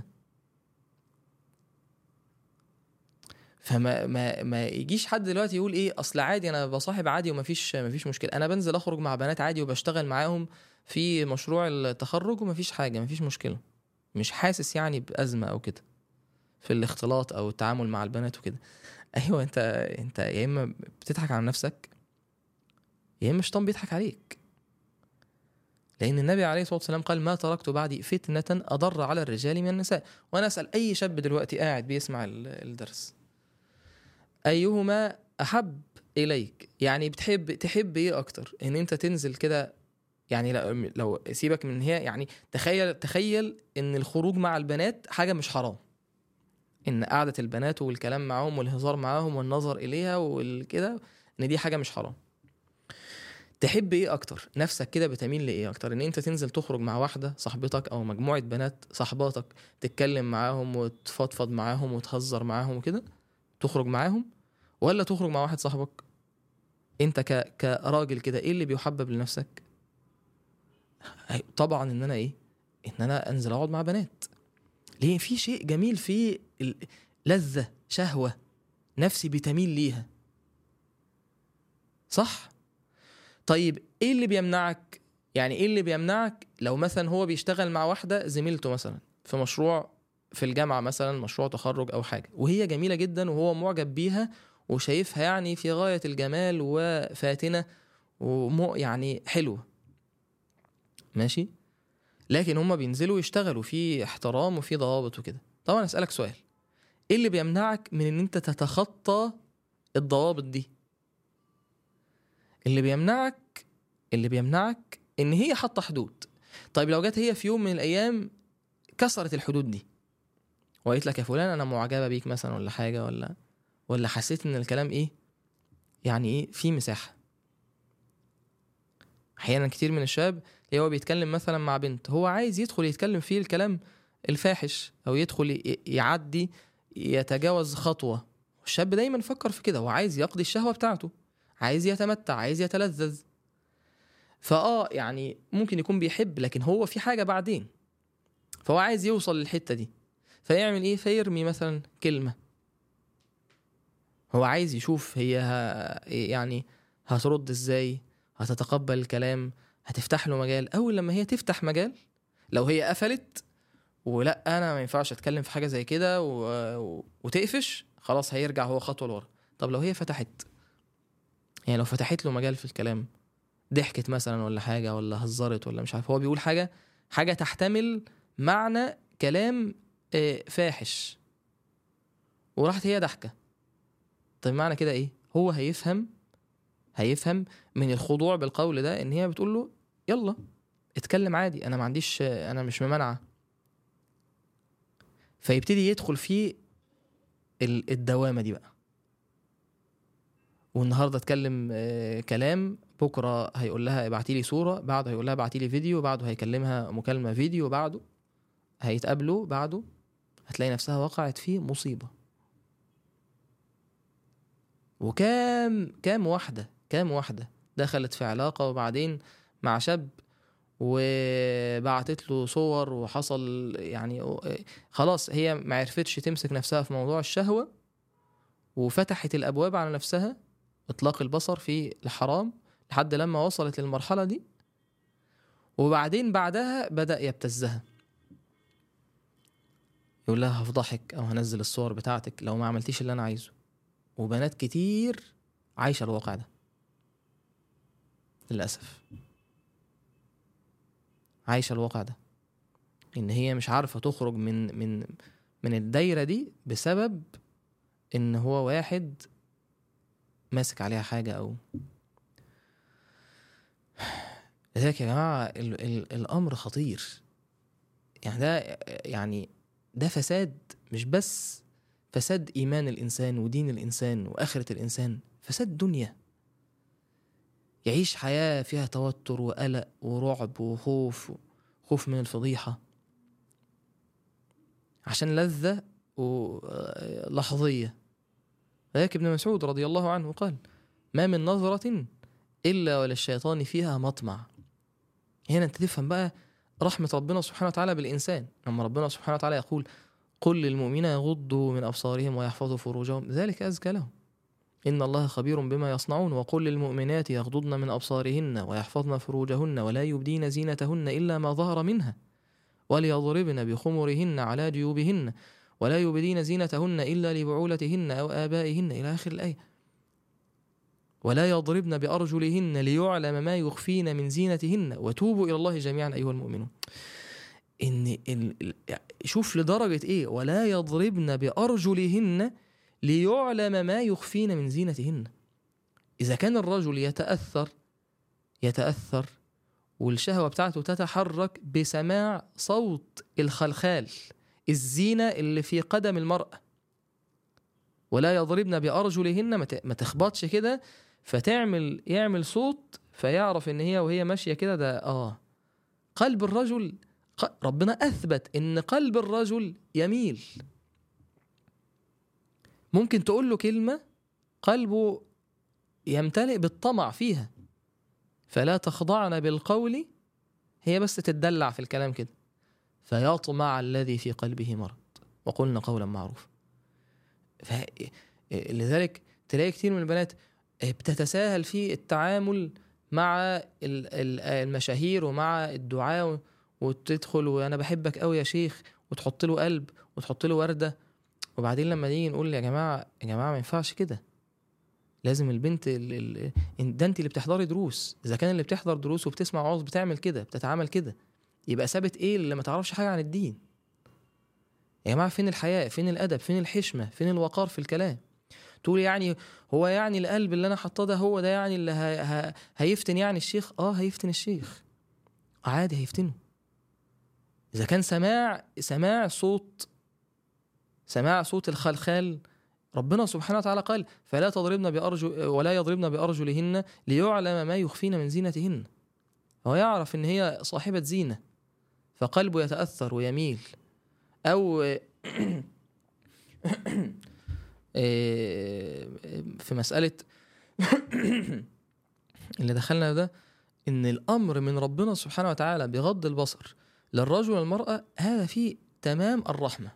فما ما ما يجيش حد دلوقتي يقول ايه اصل عادي انا بصاحب عادي ومفيش مفيش مشكله انا بنزل اخرج مع بنات عادي وبشتغل معاهم في مشروع التخرج ومفيش حاجه مفيش مشكله مش حاسس يعني بازمه او كده في الاختلاط او التعامل مع البنات وكده ايوه انت انت يا اما بتضحك على نفسك يا اما الشيطان بيضحك عليك لان النبي عليه الصلاه والسلام قال ما تركت بعدي فتنه اضر على الرجال من النساء وانا اسال اي شاب دلوقتي قاعد بيسمع ال- الدرس ايهما احب اليك يعني بتحب تحب ايه اكتر ان انت تنزل كده يعني لو, لو سيبك من هي يعني تخيل تخيل ان الخروج مع البنات حاجه مش حرام ان قعده البنات والكلام معاهم والهزار معاهم والنظر اليها والكده ان دي حاجه مش حرام تحب ايه اكتر نفسك كده بتميل لايه اكتر ان انت تنزل تخرج مع واحده صاحبتك او مجموعه بنات صاحباتك تتكلم معاهم وتفضفض معاهم وتهزر معاهم وكده تخرج معاهم ولا تخرج مع واحد صاحبك انت ك... كراجل كده ايه اللي بيحبب لنفسك هي- طبعا ان انا ايه ان انا انزل اقعد مع بنات ليه في شيء جميل في ال- لذة شهوة نفسي بتميل ليها صح طيب ايه اللي بيمنعك يعني ايه اللي بيمنعك لو مثلا هو بيشتغل مع واحدة زميلته مثلا في مشروع في الجامعة مثلا مشروع تخرج او حاجة وهي جميلة جدا وهو معجب بيها وشايفها يعني في غاية الجمال وفاتنة ومو يعني حلوة ماشي لكن هما بينزلوا يشتغلوا في احترام وفي ضوابط وكده طبعا اسالك سؤال ايه اللي بيمنعك من ان انت تتخطى الضوابط دي اللي بيمنعك اللي بيمنعك ان هي حاطه حدود طيب لو جت هي في يوم من الايام كسرت الحدود دي وقالت لك يا فلان انا معجبه بيك مثلا ولا حاجه ولا ولا حسيت ان الكلام ايه يعني ايه في مساحه احيانا كتير من الشباب اللي هو بيتكلم مثلا مع بنت هو عايز يدخل يتكلم فيه الكلام الفاحش او يدخل ي- يعدي يتجاوز خطوه الشاب دايما فكر في كده هو عايز يقضي الشهوه بتاعته عايز يتمتع عايز يتلذذ فاه يعني ممكن يكون بيحب لكن هو في حاجه بعدين فهو عايز يوصل للحته دي فيعمل ايه فيرمي مثلا كلمه هو عايز يشوف هي ه... يعني هترد ازاي هتتقبل الكلام هتفتح له مجال اول لما هي تفتح مجال لو هي قفلت ولا انا ما ينفعش اتكلم في حاجه زي كده و... و... وتقفش خلاص هيرجع هو خطوه لورا طب لو هي فتحت يعني لو فتحت له مجال في الكلام ضحكت مثلا ولا حاجه ولا هزرت ولا مش عارف هو بيقول حاجه حاجه تحتمل معنى كلام آه، فاحش وراحت هي ضحكه طيب معنى كده ايه هو هيفهم هيفهم من الخضوع بالقول ده ان هي بتقول له يلا اتكلم عادي انا ما عنديش انا مش ممانعه فيبتدي يدخل في ال- الدوامه دي بقى والنهارده اتكلم آه، كلام بكره هيقول لها ابعتي لي صوره بعده هيقول لها ابعتي لي فيديو بعده هيكلمها مكالمه فيديو بعده هيتقابلوا بعده هتلاقي نفسها وقعت في مصيبه وكام كام واحده كام واحده دخلت في علاقه وبعدين مع شاب وبعتت له صور وحصل يعني خلاص هي ما عرفتش تمسك نفسها في موضوع الشهوه وفتحت الابواب على نفسها اطلاق البصر في الحرام لحد لما وصلت للمرحله دي وبعدين بعدها بدا يبتزها يقول لها هفضحك او هنزل الصور بتاعتك لو ما عملتيش اللي انا عايزه وبنات كتير عايشه الواقع ده للاسف عايشه الواقع ده ان هي مش عارفه تخرج من من من الدايره دي بسبب ان هو واحد ماسك عليها حاجه او لذلك يا جماعه ال ال الامر خطير يعني ده يعني ده فساد مش بس فساد ايمان الانسان ودين الانسان واخره الانسان فساد دنيا يعيش حياه فيها توتر وقلق ورعب وخوف خوف من الفضيحه عشان لذه لحظيه ذلك ابن مسعود رضي الله عنه قال ما من نظرة إلا وللشيطان فيها مطمع هنا أنت تفهم بقى رحمة ربنا سبحانه وتعالى بالإنسان لما ربنا سبحانه وتعالى يقول قل للمؤمنين يغضوا من أبصارهم ويحفظوا فروجهم ذلك أزكى لهم إن الله خبير بما يصنعون وقل للمؤمنات يغضضن من أبصارهن ويحفظن فروجهن ولا يبدين زينتهن إلا ما ظهر منها وليضربن بخمرهن على جيوبهن ولا يبدين زينتهن إلا لبعولتهن أو آبائهن إلى آخر الآية ولا يضربن بأرجلهن ليعلم ما يخفين من زينتهن وتوبوا إلى الله جميعا أيها المؤمنون إن ال... شوف لدرجة إيه ولا يضربن بأرجلهن ليعلم ما يخفين من زينتهن إذا كان الرجل يتأثر يتأثر والشهوة بتاعته تتحرك بسماع صوت الخلخال الزينة اللي في قدم المرأة ولا يضربن بأرجلهن ما تخبطش كده فتعمل يعمل صوت فيعرف ان هي وهي ماشية كده ده اه قلب الرجل ربنا أثبت ان قلب الرجل يميل ممكن تقول له كلمة قلبه يمتلئ بالطمع فيها فلا تخضعن بالقول هي بس تتدلع في الكلام كده فيطمع الذي في قلبه مرض وقلنا قولا معروفا لذلك تلاقي كتير من البنات بتتساهل في التعامل مع المشاهير ومع الدعاء وتدخل وانا بحبك قوي يا شيخ وتحط له قلب وتحط له ورده وبعدين لما نيجي نقول يا جماعه يا جماعه ما ينفعش كده لازم البنت ال ال ده انت اللي بتحضري دروس اذا كان اللي بتحضر دروس وبتسمع وعظ بتعمل كده بتتعامل كده يبقى ثابت ايه اللي ما تعرفش حاجه عن الدين يا جماعه فين الحياء فين الادب فين الحشمه فين الوقار في الكلام تقول يعني هو يعني القلب اللي انا حاطاه ده هو ده يعني اللي ه... ه... هيفتن يعني الشيخ اه هيفتن الشيخ عادي هيفتنه اذا كان سماع سماع صوت سماع صوت الخلخال ربنا سبحانه وتعالى قال فلا تضربن بأرجل ولا يضربن بأرجلهن ليعلم ما يخفين من زينتهن هو يعرف ان هي صاحبة زينة فقلبه يتأثر ويميل او إيه، في مسألة اللي دخلنا ده ان الامر من ربنا سبحانه وتعالى بغض البصر للرجل والمرأة هذا فيه تمام الرحمة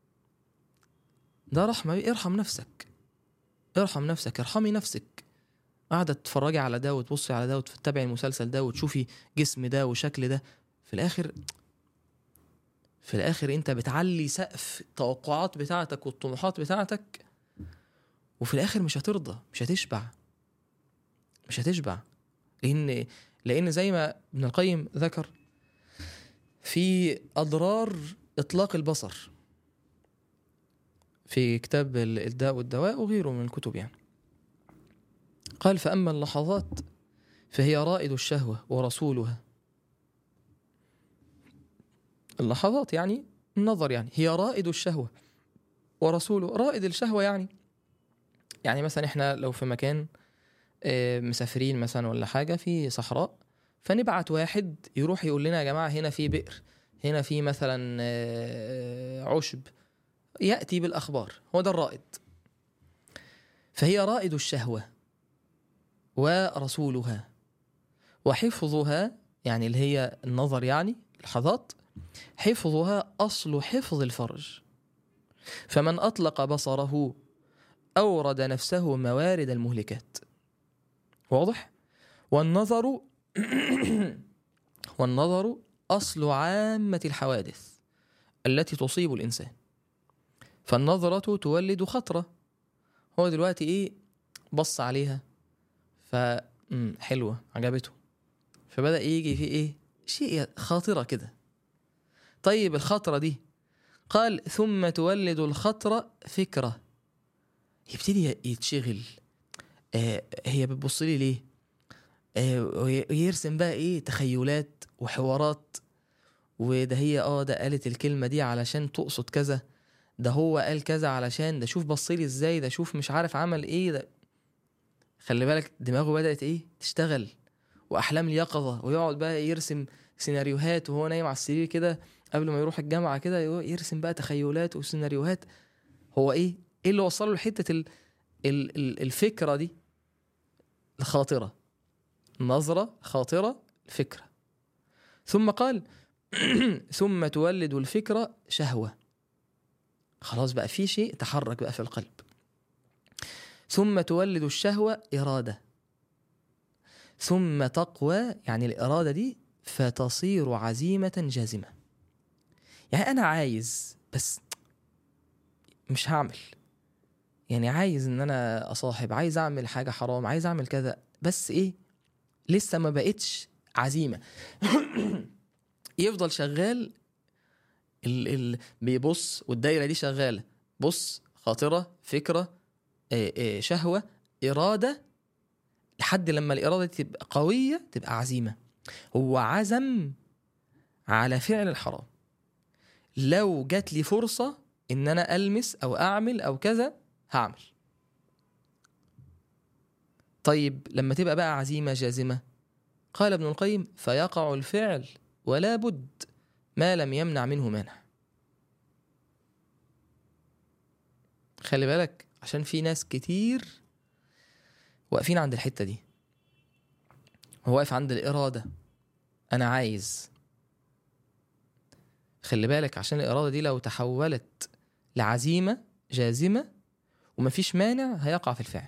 ده رحمة ارحم نفسك ارحم نفسك ارحمي نفسك قاعدة تتفرجي على ده وتبصي على ده وتتابعي المسلسل ده وتشوفي جسم ده وشكل ده في الآخر في الآخر أنت بتعلي سقف التوقعات بتاعتك والطموحات بتاعتك وفي الآخر مش هترضى مش هتشبع مش هتشبع لأن لأن زي ما ابن القيم ذكر في أضرار إطلاق البصر في كتاب الداء والدواء وغيره من الكتب يعني قال فأما اللحظات فهي رائد الشهوة ورسولها اللحظات يعني النظر يعني هي رائد الشهوة ورسوله رائد الشهوة يعني يعني مثلا احنا لو في مكان آه، مسافرين مثلا ولا حاجة في صحراء فنبعت واحد يروح يقول لنا يا جماعة هنا في بئر هنا في مثلا آه، عشب يأتي بالأخبار هو ده الرائد فهي رائد الشهوة ورسولها وحفظها يعني اللي هي النظر يعني لحظات حفظها أصل حفظ الفرج فمن أطلق بصره أورد نفسه موارد المهلكات واضح؟ والنظر والنظر أصل عامة الحوادث التي تصيب الإنسان فالنظرة تولد خطرة هو دلوقتي إيه بص عليها ف مم، حلوة عجبته فبدأ يجي في إيه شيء خاطرة كده طيب الخطرة دي قال ثم تولد الخطرة فكرة يبتدي يتشغل آه هي بتبص لي ليه آه ويرسم بقى ايه تخيلات وحوارات وده هي اه ده قالت الكلمة دي علشان تقصد كذا ده هو قال كذا علشان ده شوف بصلي ازاي ده شوف مش عارف عمل ايه ده خلي بالك دماغه بدأت ايه تشتغل واحلام اليقظة ويقعد بقى يرسم سيناريوهات وهو نايم على السرير كده قبل ما يروح الجامعة كده يرسم بقى تخيلات وسيناريوهات هو ايه ايه اللي وصله لحتة ال... ال... ال... الفكرة دي الخاطرة نظرة خاطرة فكرة ثم قال ثم تولد الفكرة شهوة خلاص بقى في شيء تحرك بقى في القلب ثم تولد الشهوة إرادة ثم تقوى يعني الإرادة دي فتصير عزيمة جازمة يعني أنا عايز بس مش هعمل يعني عايز ان انا اصاحب عايز اعمل حاجه حرام عايز اعمل كذا بس ايه لسه ما بقتش عزيمه يفضل شغال ال ال بيبص والدايره دي شغاله بص خاطره فكره آه، آه، شهوه اراده لحد لما الاراده دي تبقى قويه تبقى عزيمه هو عزم على فعل الحرام لو جات لي فرصه ان انا المس او اعمل او كذا هعمل طيب لما تبقى بقى عزيمة جازمة قال ابن القيم فيقع الفعل ولا بد ما لم يمنع منه مانع خلي بالك عشان في ناس كتير واقفين عند الحتة دي هو واقف عند الإرادة أنا عايز خلي بالك عشان الإرادة دي لو تحولت لعزيمة جازمة ومفيش مانع هيقع في الفعل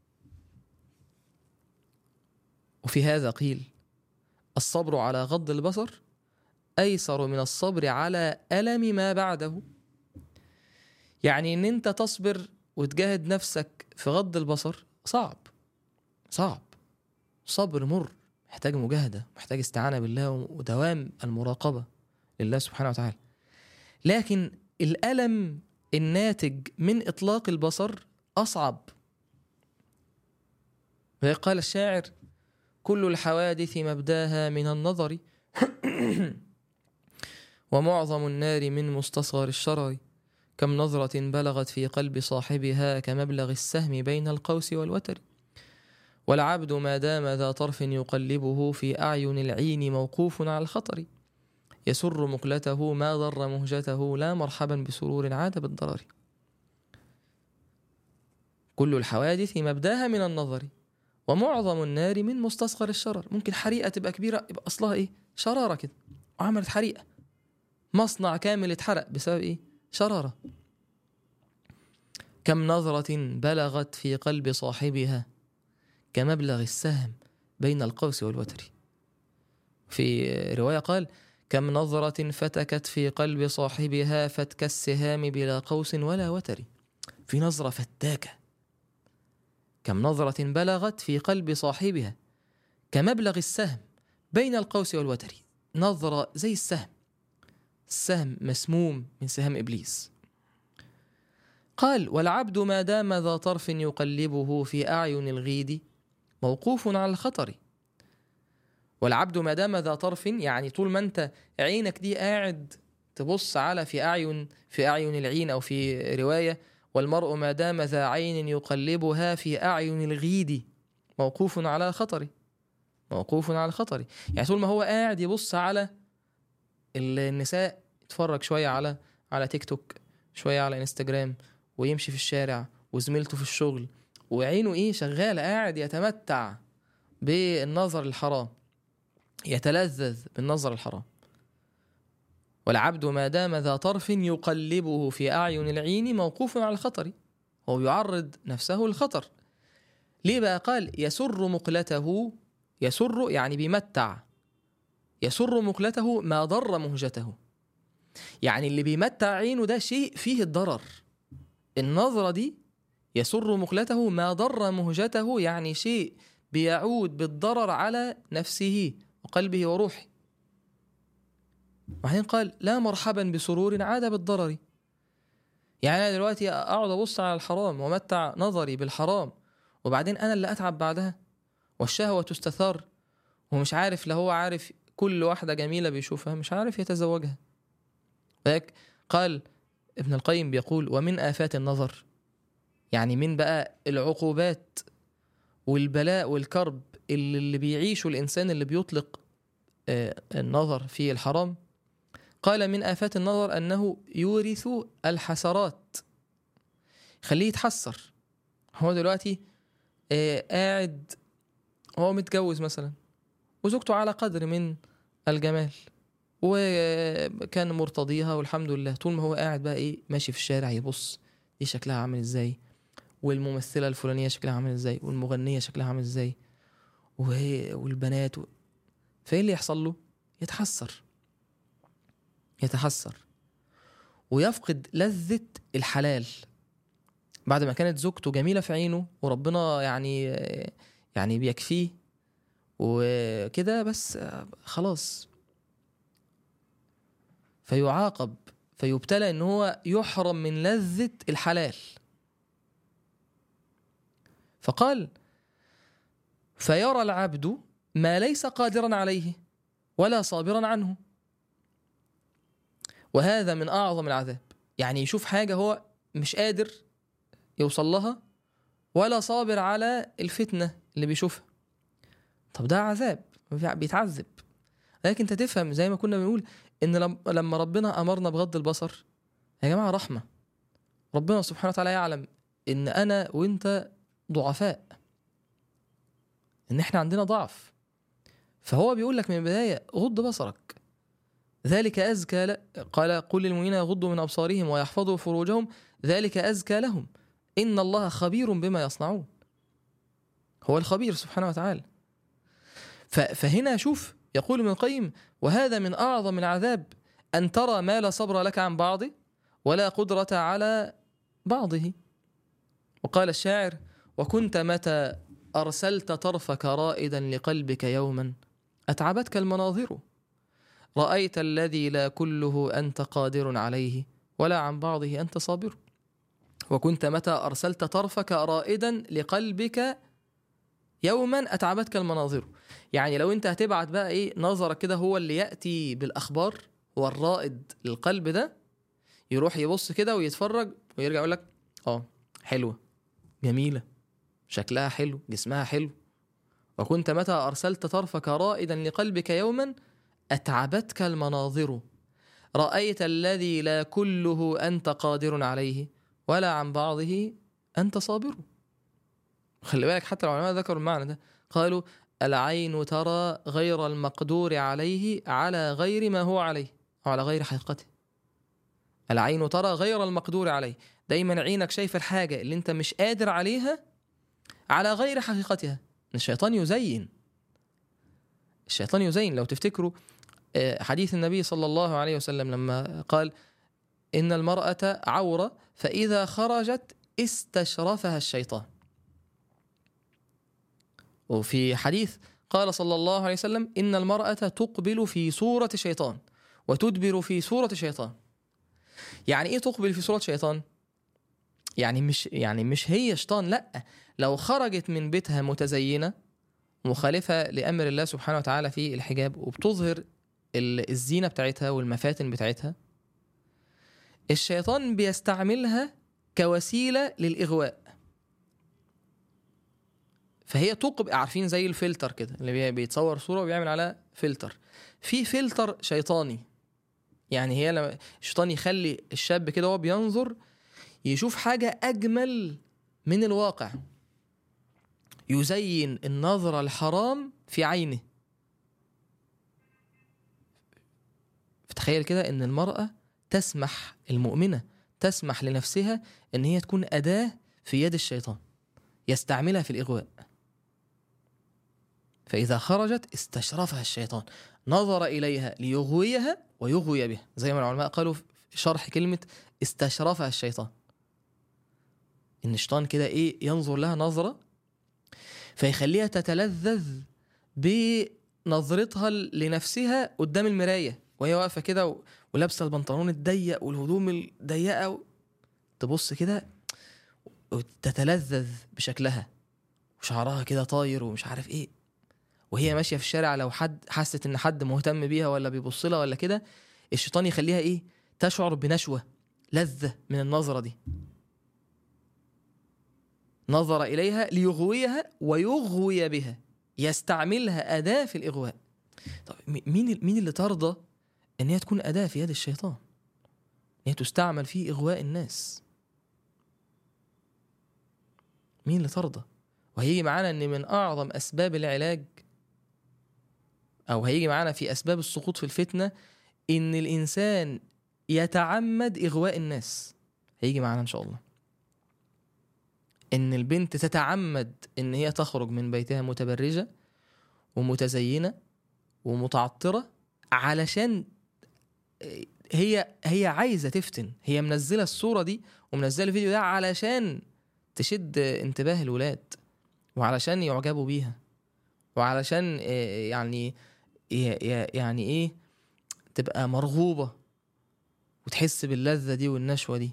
وفي هذا قيل الصبر على غض البصر أيسر من الصبر على ألم ما بعده يعني إن أنت تصبر وتجاهد نفسك في غض البصر صعب صعب صبر مر محتاج مجاهدة محتاج استعانة بالله ودوام المراقبة لله سبحانه وتعالى لكن الألم الناتج من إطلاق البصر أصعب قال الشاعر كل الحوادث مبداها من النظر ومعظم النار من مستصغر الشرر كم نظرة بلغت في قلب صاحبها كمبلغ السهم بين القوس والوتر والعبد ما دام ذا طرف يقلبه في أعين العين موقوف على الخطر يسر مقلته ما ضر مهجته لا مرحبا بسرور عاد بالضرر كل الحوادث مبداها من النظر ومعظم النار من مستصغر الشرر ممكن حريقة تبقى كبيرة يبقى أصلها إيه شرارة كده وعملت حريقة مصنع كامل اتحرق بسبب إيه شرارة كم نظرة بلغت في قلب صاحبها كمبلغ السهم بين القوس والوتر في رواية قال كم نظرة فتكت في قلب صاحبها فتك السهام بلا قوس ولا وتر في نظرة فتاكة كم نظرة بلغت في قلب صاحبها كمبلغ السهم بين القوس والوتر نظرة زي السهم السهم مسموم من سهام إبليس قال والعبد ما دام ذا طرف يقلبه في أعين الغيد موقوف على الخطر والعبد ما دام ذا طرف يعني طول ما انت عينك دي قاعد تبص على في أعين في أعين العين أو في رواية والمرء ما دام ذا عين يقلبها في أعين الغيد موقوف على خطر موقوف على خطر يعني طول ما هو قاعد يبص على النساء يتفرج شوية على على تيك توك شوية على انستجرام ويمشي في الشارع وزميلته في الشغل وعينه ايه شغال قاعد يتمتع بالنظر الحرام يتلذذ بالنظر الحرام والعبد ما دام ذا طرف يقلبه في أعين العين موقوف على الخطر هو يعرض نفسه للخطر ليه بقى قال يسر مقلته يسر يعني بيمتع يسر مقلته ما ضر مهجته يعني اللي بيمتع عينه ده شيء فيه الضرر النظرة دي يسر مقلته ما ضر مهجته يعني شيء بيعود بالضرر على نفسه وقلبه وروحه وبعدين قال لا مرحبا بسرور عاد بالضرر يعني انا دلوقتي اقعد ابص على الحرام وامتع نظري بالحرام وبعدين انا اللي اتعب بعدها والشهوه تستثار ومش عارف لا هو عارف كل واحده جميله بيشوفها مش عارف يتزوجها ذلك قال ابن القيم بيقول ومن آفات النظر يعني من بقى العقوبات والبلاء والكرب اللي, اللي بيعيشه الإنسان اللي بيطلق آه، النظر في الحرام قال من آفات النظر أنه يورث الحسرات خليه يتحسر هو دلوقتي آه، قاعد هو متجوز مثلا وزوجته على قدر من الجمال وكان مرتضيها والحمد لله طول ما هو قاعد بقى ايه ماشي في الشارع يبص دي شكلها عامل ازاي والممثله الفلانيه شكلها عامل ازاي والمغنيه شكلها عامل ازاي وهي والبنات و... فايه اللي يحصل له يتحسر يتحسر ويفقد لذة الحلال بعد ما كانت زوجته جميلة في عينه وربنا يعني يعني بيكفيه وكده بس خلاص فيعاقب فيبتلى ان هو يحرم من لذة الحلال فقال فيرى العبد ما ليس قادرا عليه ولا صابرا عنه وهذا من اعظم العذاب يعني يشوف حاجه هو مش قادر يوصل لها ولا صابر على الفتنه اللي بيشوفها طب ده عذاب بيتعذب لكن انت تفهم زي ما كنا بنقول ان لم- لما ربنا امرنا بغض البصر يا جماعه رحمه ربنا سبحانه وتعالى يعلم ان انا وانت ضعفاء ان احنا عندنا ضعف فهو بيقول لك من البدايه غض بصرك ذلك ازكى ل... قال قل للمؤمنين يغضوا من ابصارهم ويحفظوا فروجهم ذلك ازكى لهم ان الله خبير بما يصنعون هو الخبير سبحانه وتعالى ف... فهنا شوف يقول ابن القيم وهذا من اعظم العذاب ان ترى ما لا صبر لك عن بعضه ولا قدره على بعضه وقال الشاعر وكنت متى ارسلت طرفك رائدا لقلبك يوما اتعبتك المناظر رايت الذي لا كله انت قادر عليه ولا عن بعضه انت صابر وكنت متى ارسلت طرفك رائدا لقلبك يوما اتعبتك المناظر يعني لو انت هتبعت بقى ايه نظرك كده هو اللي ياتي بالاخبار هو الرائد للقلب ده يروح يبص كده ويتفرج ويرجع يقول لك اه حلوه جميله شكلها حلو جسمها حلو وكنت متى أرسلت طرفك رائدا لقلبك يوما أتعبتك المناظر رأيت الذي لا كله أنت قادر عليه ولا عن بعضه أنت صابر خلي بالك حتى العلماء ذكروا المعنى ده قالوا العين ترى غير المقدور عليه على غير ما هو عليه أو على غير حقيقته العين ترى غير المقدور عليه دايما عينك شايفة الحاجة اللي انت مش قادر عليها على غير حقيقتها الشيطان يزين الشيطان يزين لو تفتكروا آه، حديث النبي صلى الله عليه وسلم لما قال إن المرأة عورة فإذا خرجت استشرفها الشيطان وفي حديث قال صلى الله عليه وسلم إن المرأة تقبل في صورة شيطان وتدبر في صورة شيطان يعني إيه تقبل في صورة شيطان؟ يعني مش يعني مش هي شيطان لا لو خرجت من بيتها متزينة مخالفة لأمر الله سبحانه وتعالى في الحجاب وبتظهر ال- الزينة بتاعتها والمفاتن بتاعتها الشيطان بيستعملها كوسيلة للإغواء فهي تقب عارفين زي الفلتر كده اللي بي- بيتصور صورة وبيعمل عليها فلتر في فلتر شيطاني يعني هي لما الشيطان يخلي الشاب كده وهو بينظر يشوف حاجة أجمل من الواقع يزين النظرة الحرام في عينه فتخيل كده ان المرأة تسمح المؤمنة تسمح لنفسها ان هي تكون أداة في يد الشيطان يستعملها في الإغواء فإذا خرجت استشرفها الشيطان نظر إليها ليغويها ويغوي بها زي ما العلماء قالوا في شرح كلمة استشرفها الشيطان إن الشيطان كده إيه ينظر لها نظرة فيخليها تتلذذ بنظرتها لنفسها قدام المراية وهي واقفة كده و- ولابسة البنطلون الضيق والهدوم الضيقة و- تبص كده وتتلذذ بشكلها وشعرها كده طاير ومش عارف ايه وهي ماشيه في الشارع لو حد حست ان حد مهتم بيها ولا بيبص لها ولا كده الشيطان يخليها ايه تشعر بنشوه لذه من النظره دي نظر اليها ليغويها ويغوي بها يستعملها اداه في الاغواء طب م- مين مين اللي ترضى ان هي تكون اداه في يد الشيطان ان هي تستعمل في اغواء الناس مين اللي ترضى وهيجي معانا ان من اعظم اسباب العلاج او هيجي معانا في اسباب السقوط في الفتنه ان الانسان يتعمد اغواء الناس هيجي معانا ان شاء الله ان البنت تتعمد ان هي تخرج من بيتها متبرجه ومتزينه ومتعطره علشان هي هي عايزه تفتن هي منزله الصوره دي ومنزله الفيديو ده علشان تشد انتباه الولاد وعلشان يعجبوا بيها وعلشان آه، يعني ي- ي- يعني ايه تبقى مرغوبة وتحس باللذة دي والنشوة دي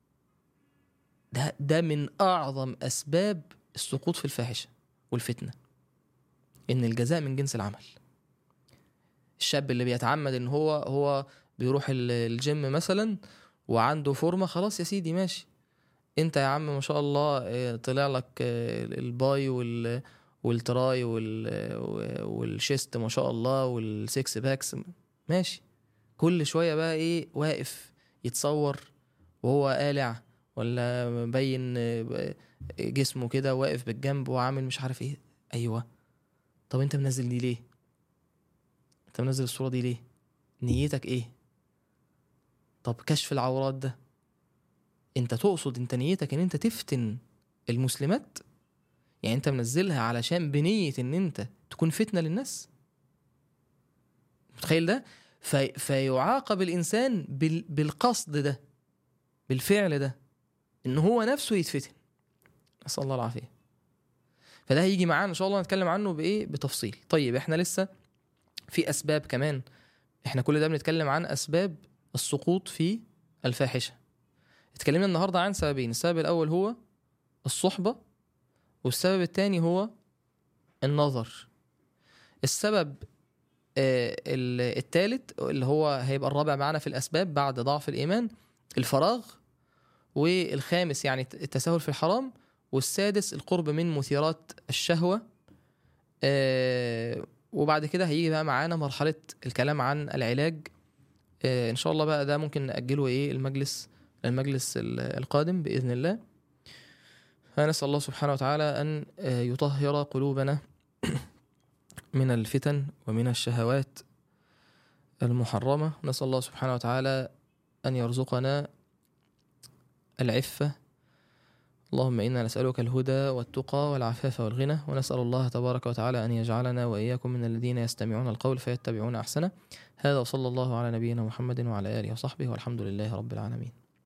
ده ده من أعظم أسباب السقوط في الفاحشة والفتنة إن الجزاء من جنس العمل الشاب اللي بيتعمد إن هو هو بيروح ال- الجيم مثلا وعنده فورمة خلاص يا سيدي ماشي انت يا عم ما شاء الله اه، طلع لك اه، الباي وال والتراي وال والشيست ما شاء الله والسكس باكس ماشي كل شويه بقى ايه واقف يتصور وهو قالع ولا مبين اه، جسمه كده واقف بالجنب وعامل مش عارف ايه ايوه طب انت منزل دي ليه انت منزل الصوره دي ليه نيتك ايه طب كشف العورات ده انت تقصد انت نيتك ان انت تفتن المسلمات يعني انت منزلها علشان بنية ان انت تكون فتنة للناس متخيل ده في فيعاقب الانسان بال... بالقصد ده بالفعل ده ان هو نفسه يتفتن نسال الله العافيه فده هيجي معانا ان شاء الله نتكلم عنه بايه بتفصيل طيب احنا لسه في اسباب كمان احنا كل ده بنتكلم عن اسباب السقوط في الفاحشه اتكلمنا النهارده عن سببين السبب الاول هو الصحبه والسبب الثاني هو النظر السبب آه، ال- التالت اللي هو هيبقى الرابع معانا في الاسباب بعد ضعف الايمان الفراغ والخامس يعني التساهل في الحرام والسادس القرب من مثيرات الشهوه آه وبعد كده هيجي بقى معانا مرحله الكلام عن العلاج آه ان شاء الله بقى ده ممكن ناجله ايه المجلس المجلس ال- القادم باذن الله فنسال الله سبحانه وتعالى ان آه، يطهر قلوبنا من الفتن ومن الشهوات المحرمه نسال الله سبحانه وتعالى ان يرزقنا العفه اللهم انا نسالك الهدى والتقى والعفاف والغنى ونسال الله تبارك وتعالى ان يجعلنا واياكم من الذين يستمعون القول فيتبعون احسنه هذا وصلى الله على نبينا محمد وعلى اله وصحبه والحمد لله رب العالمين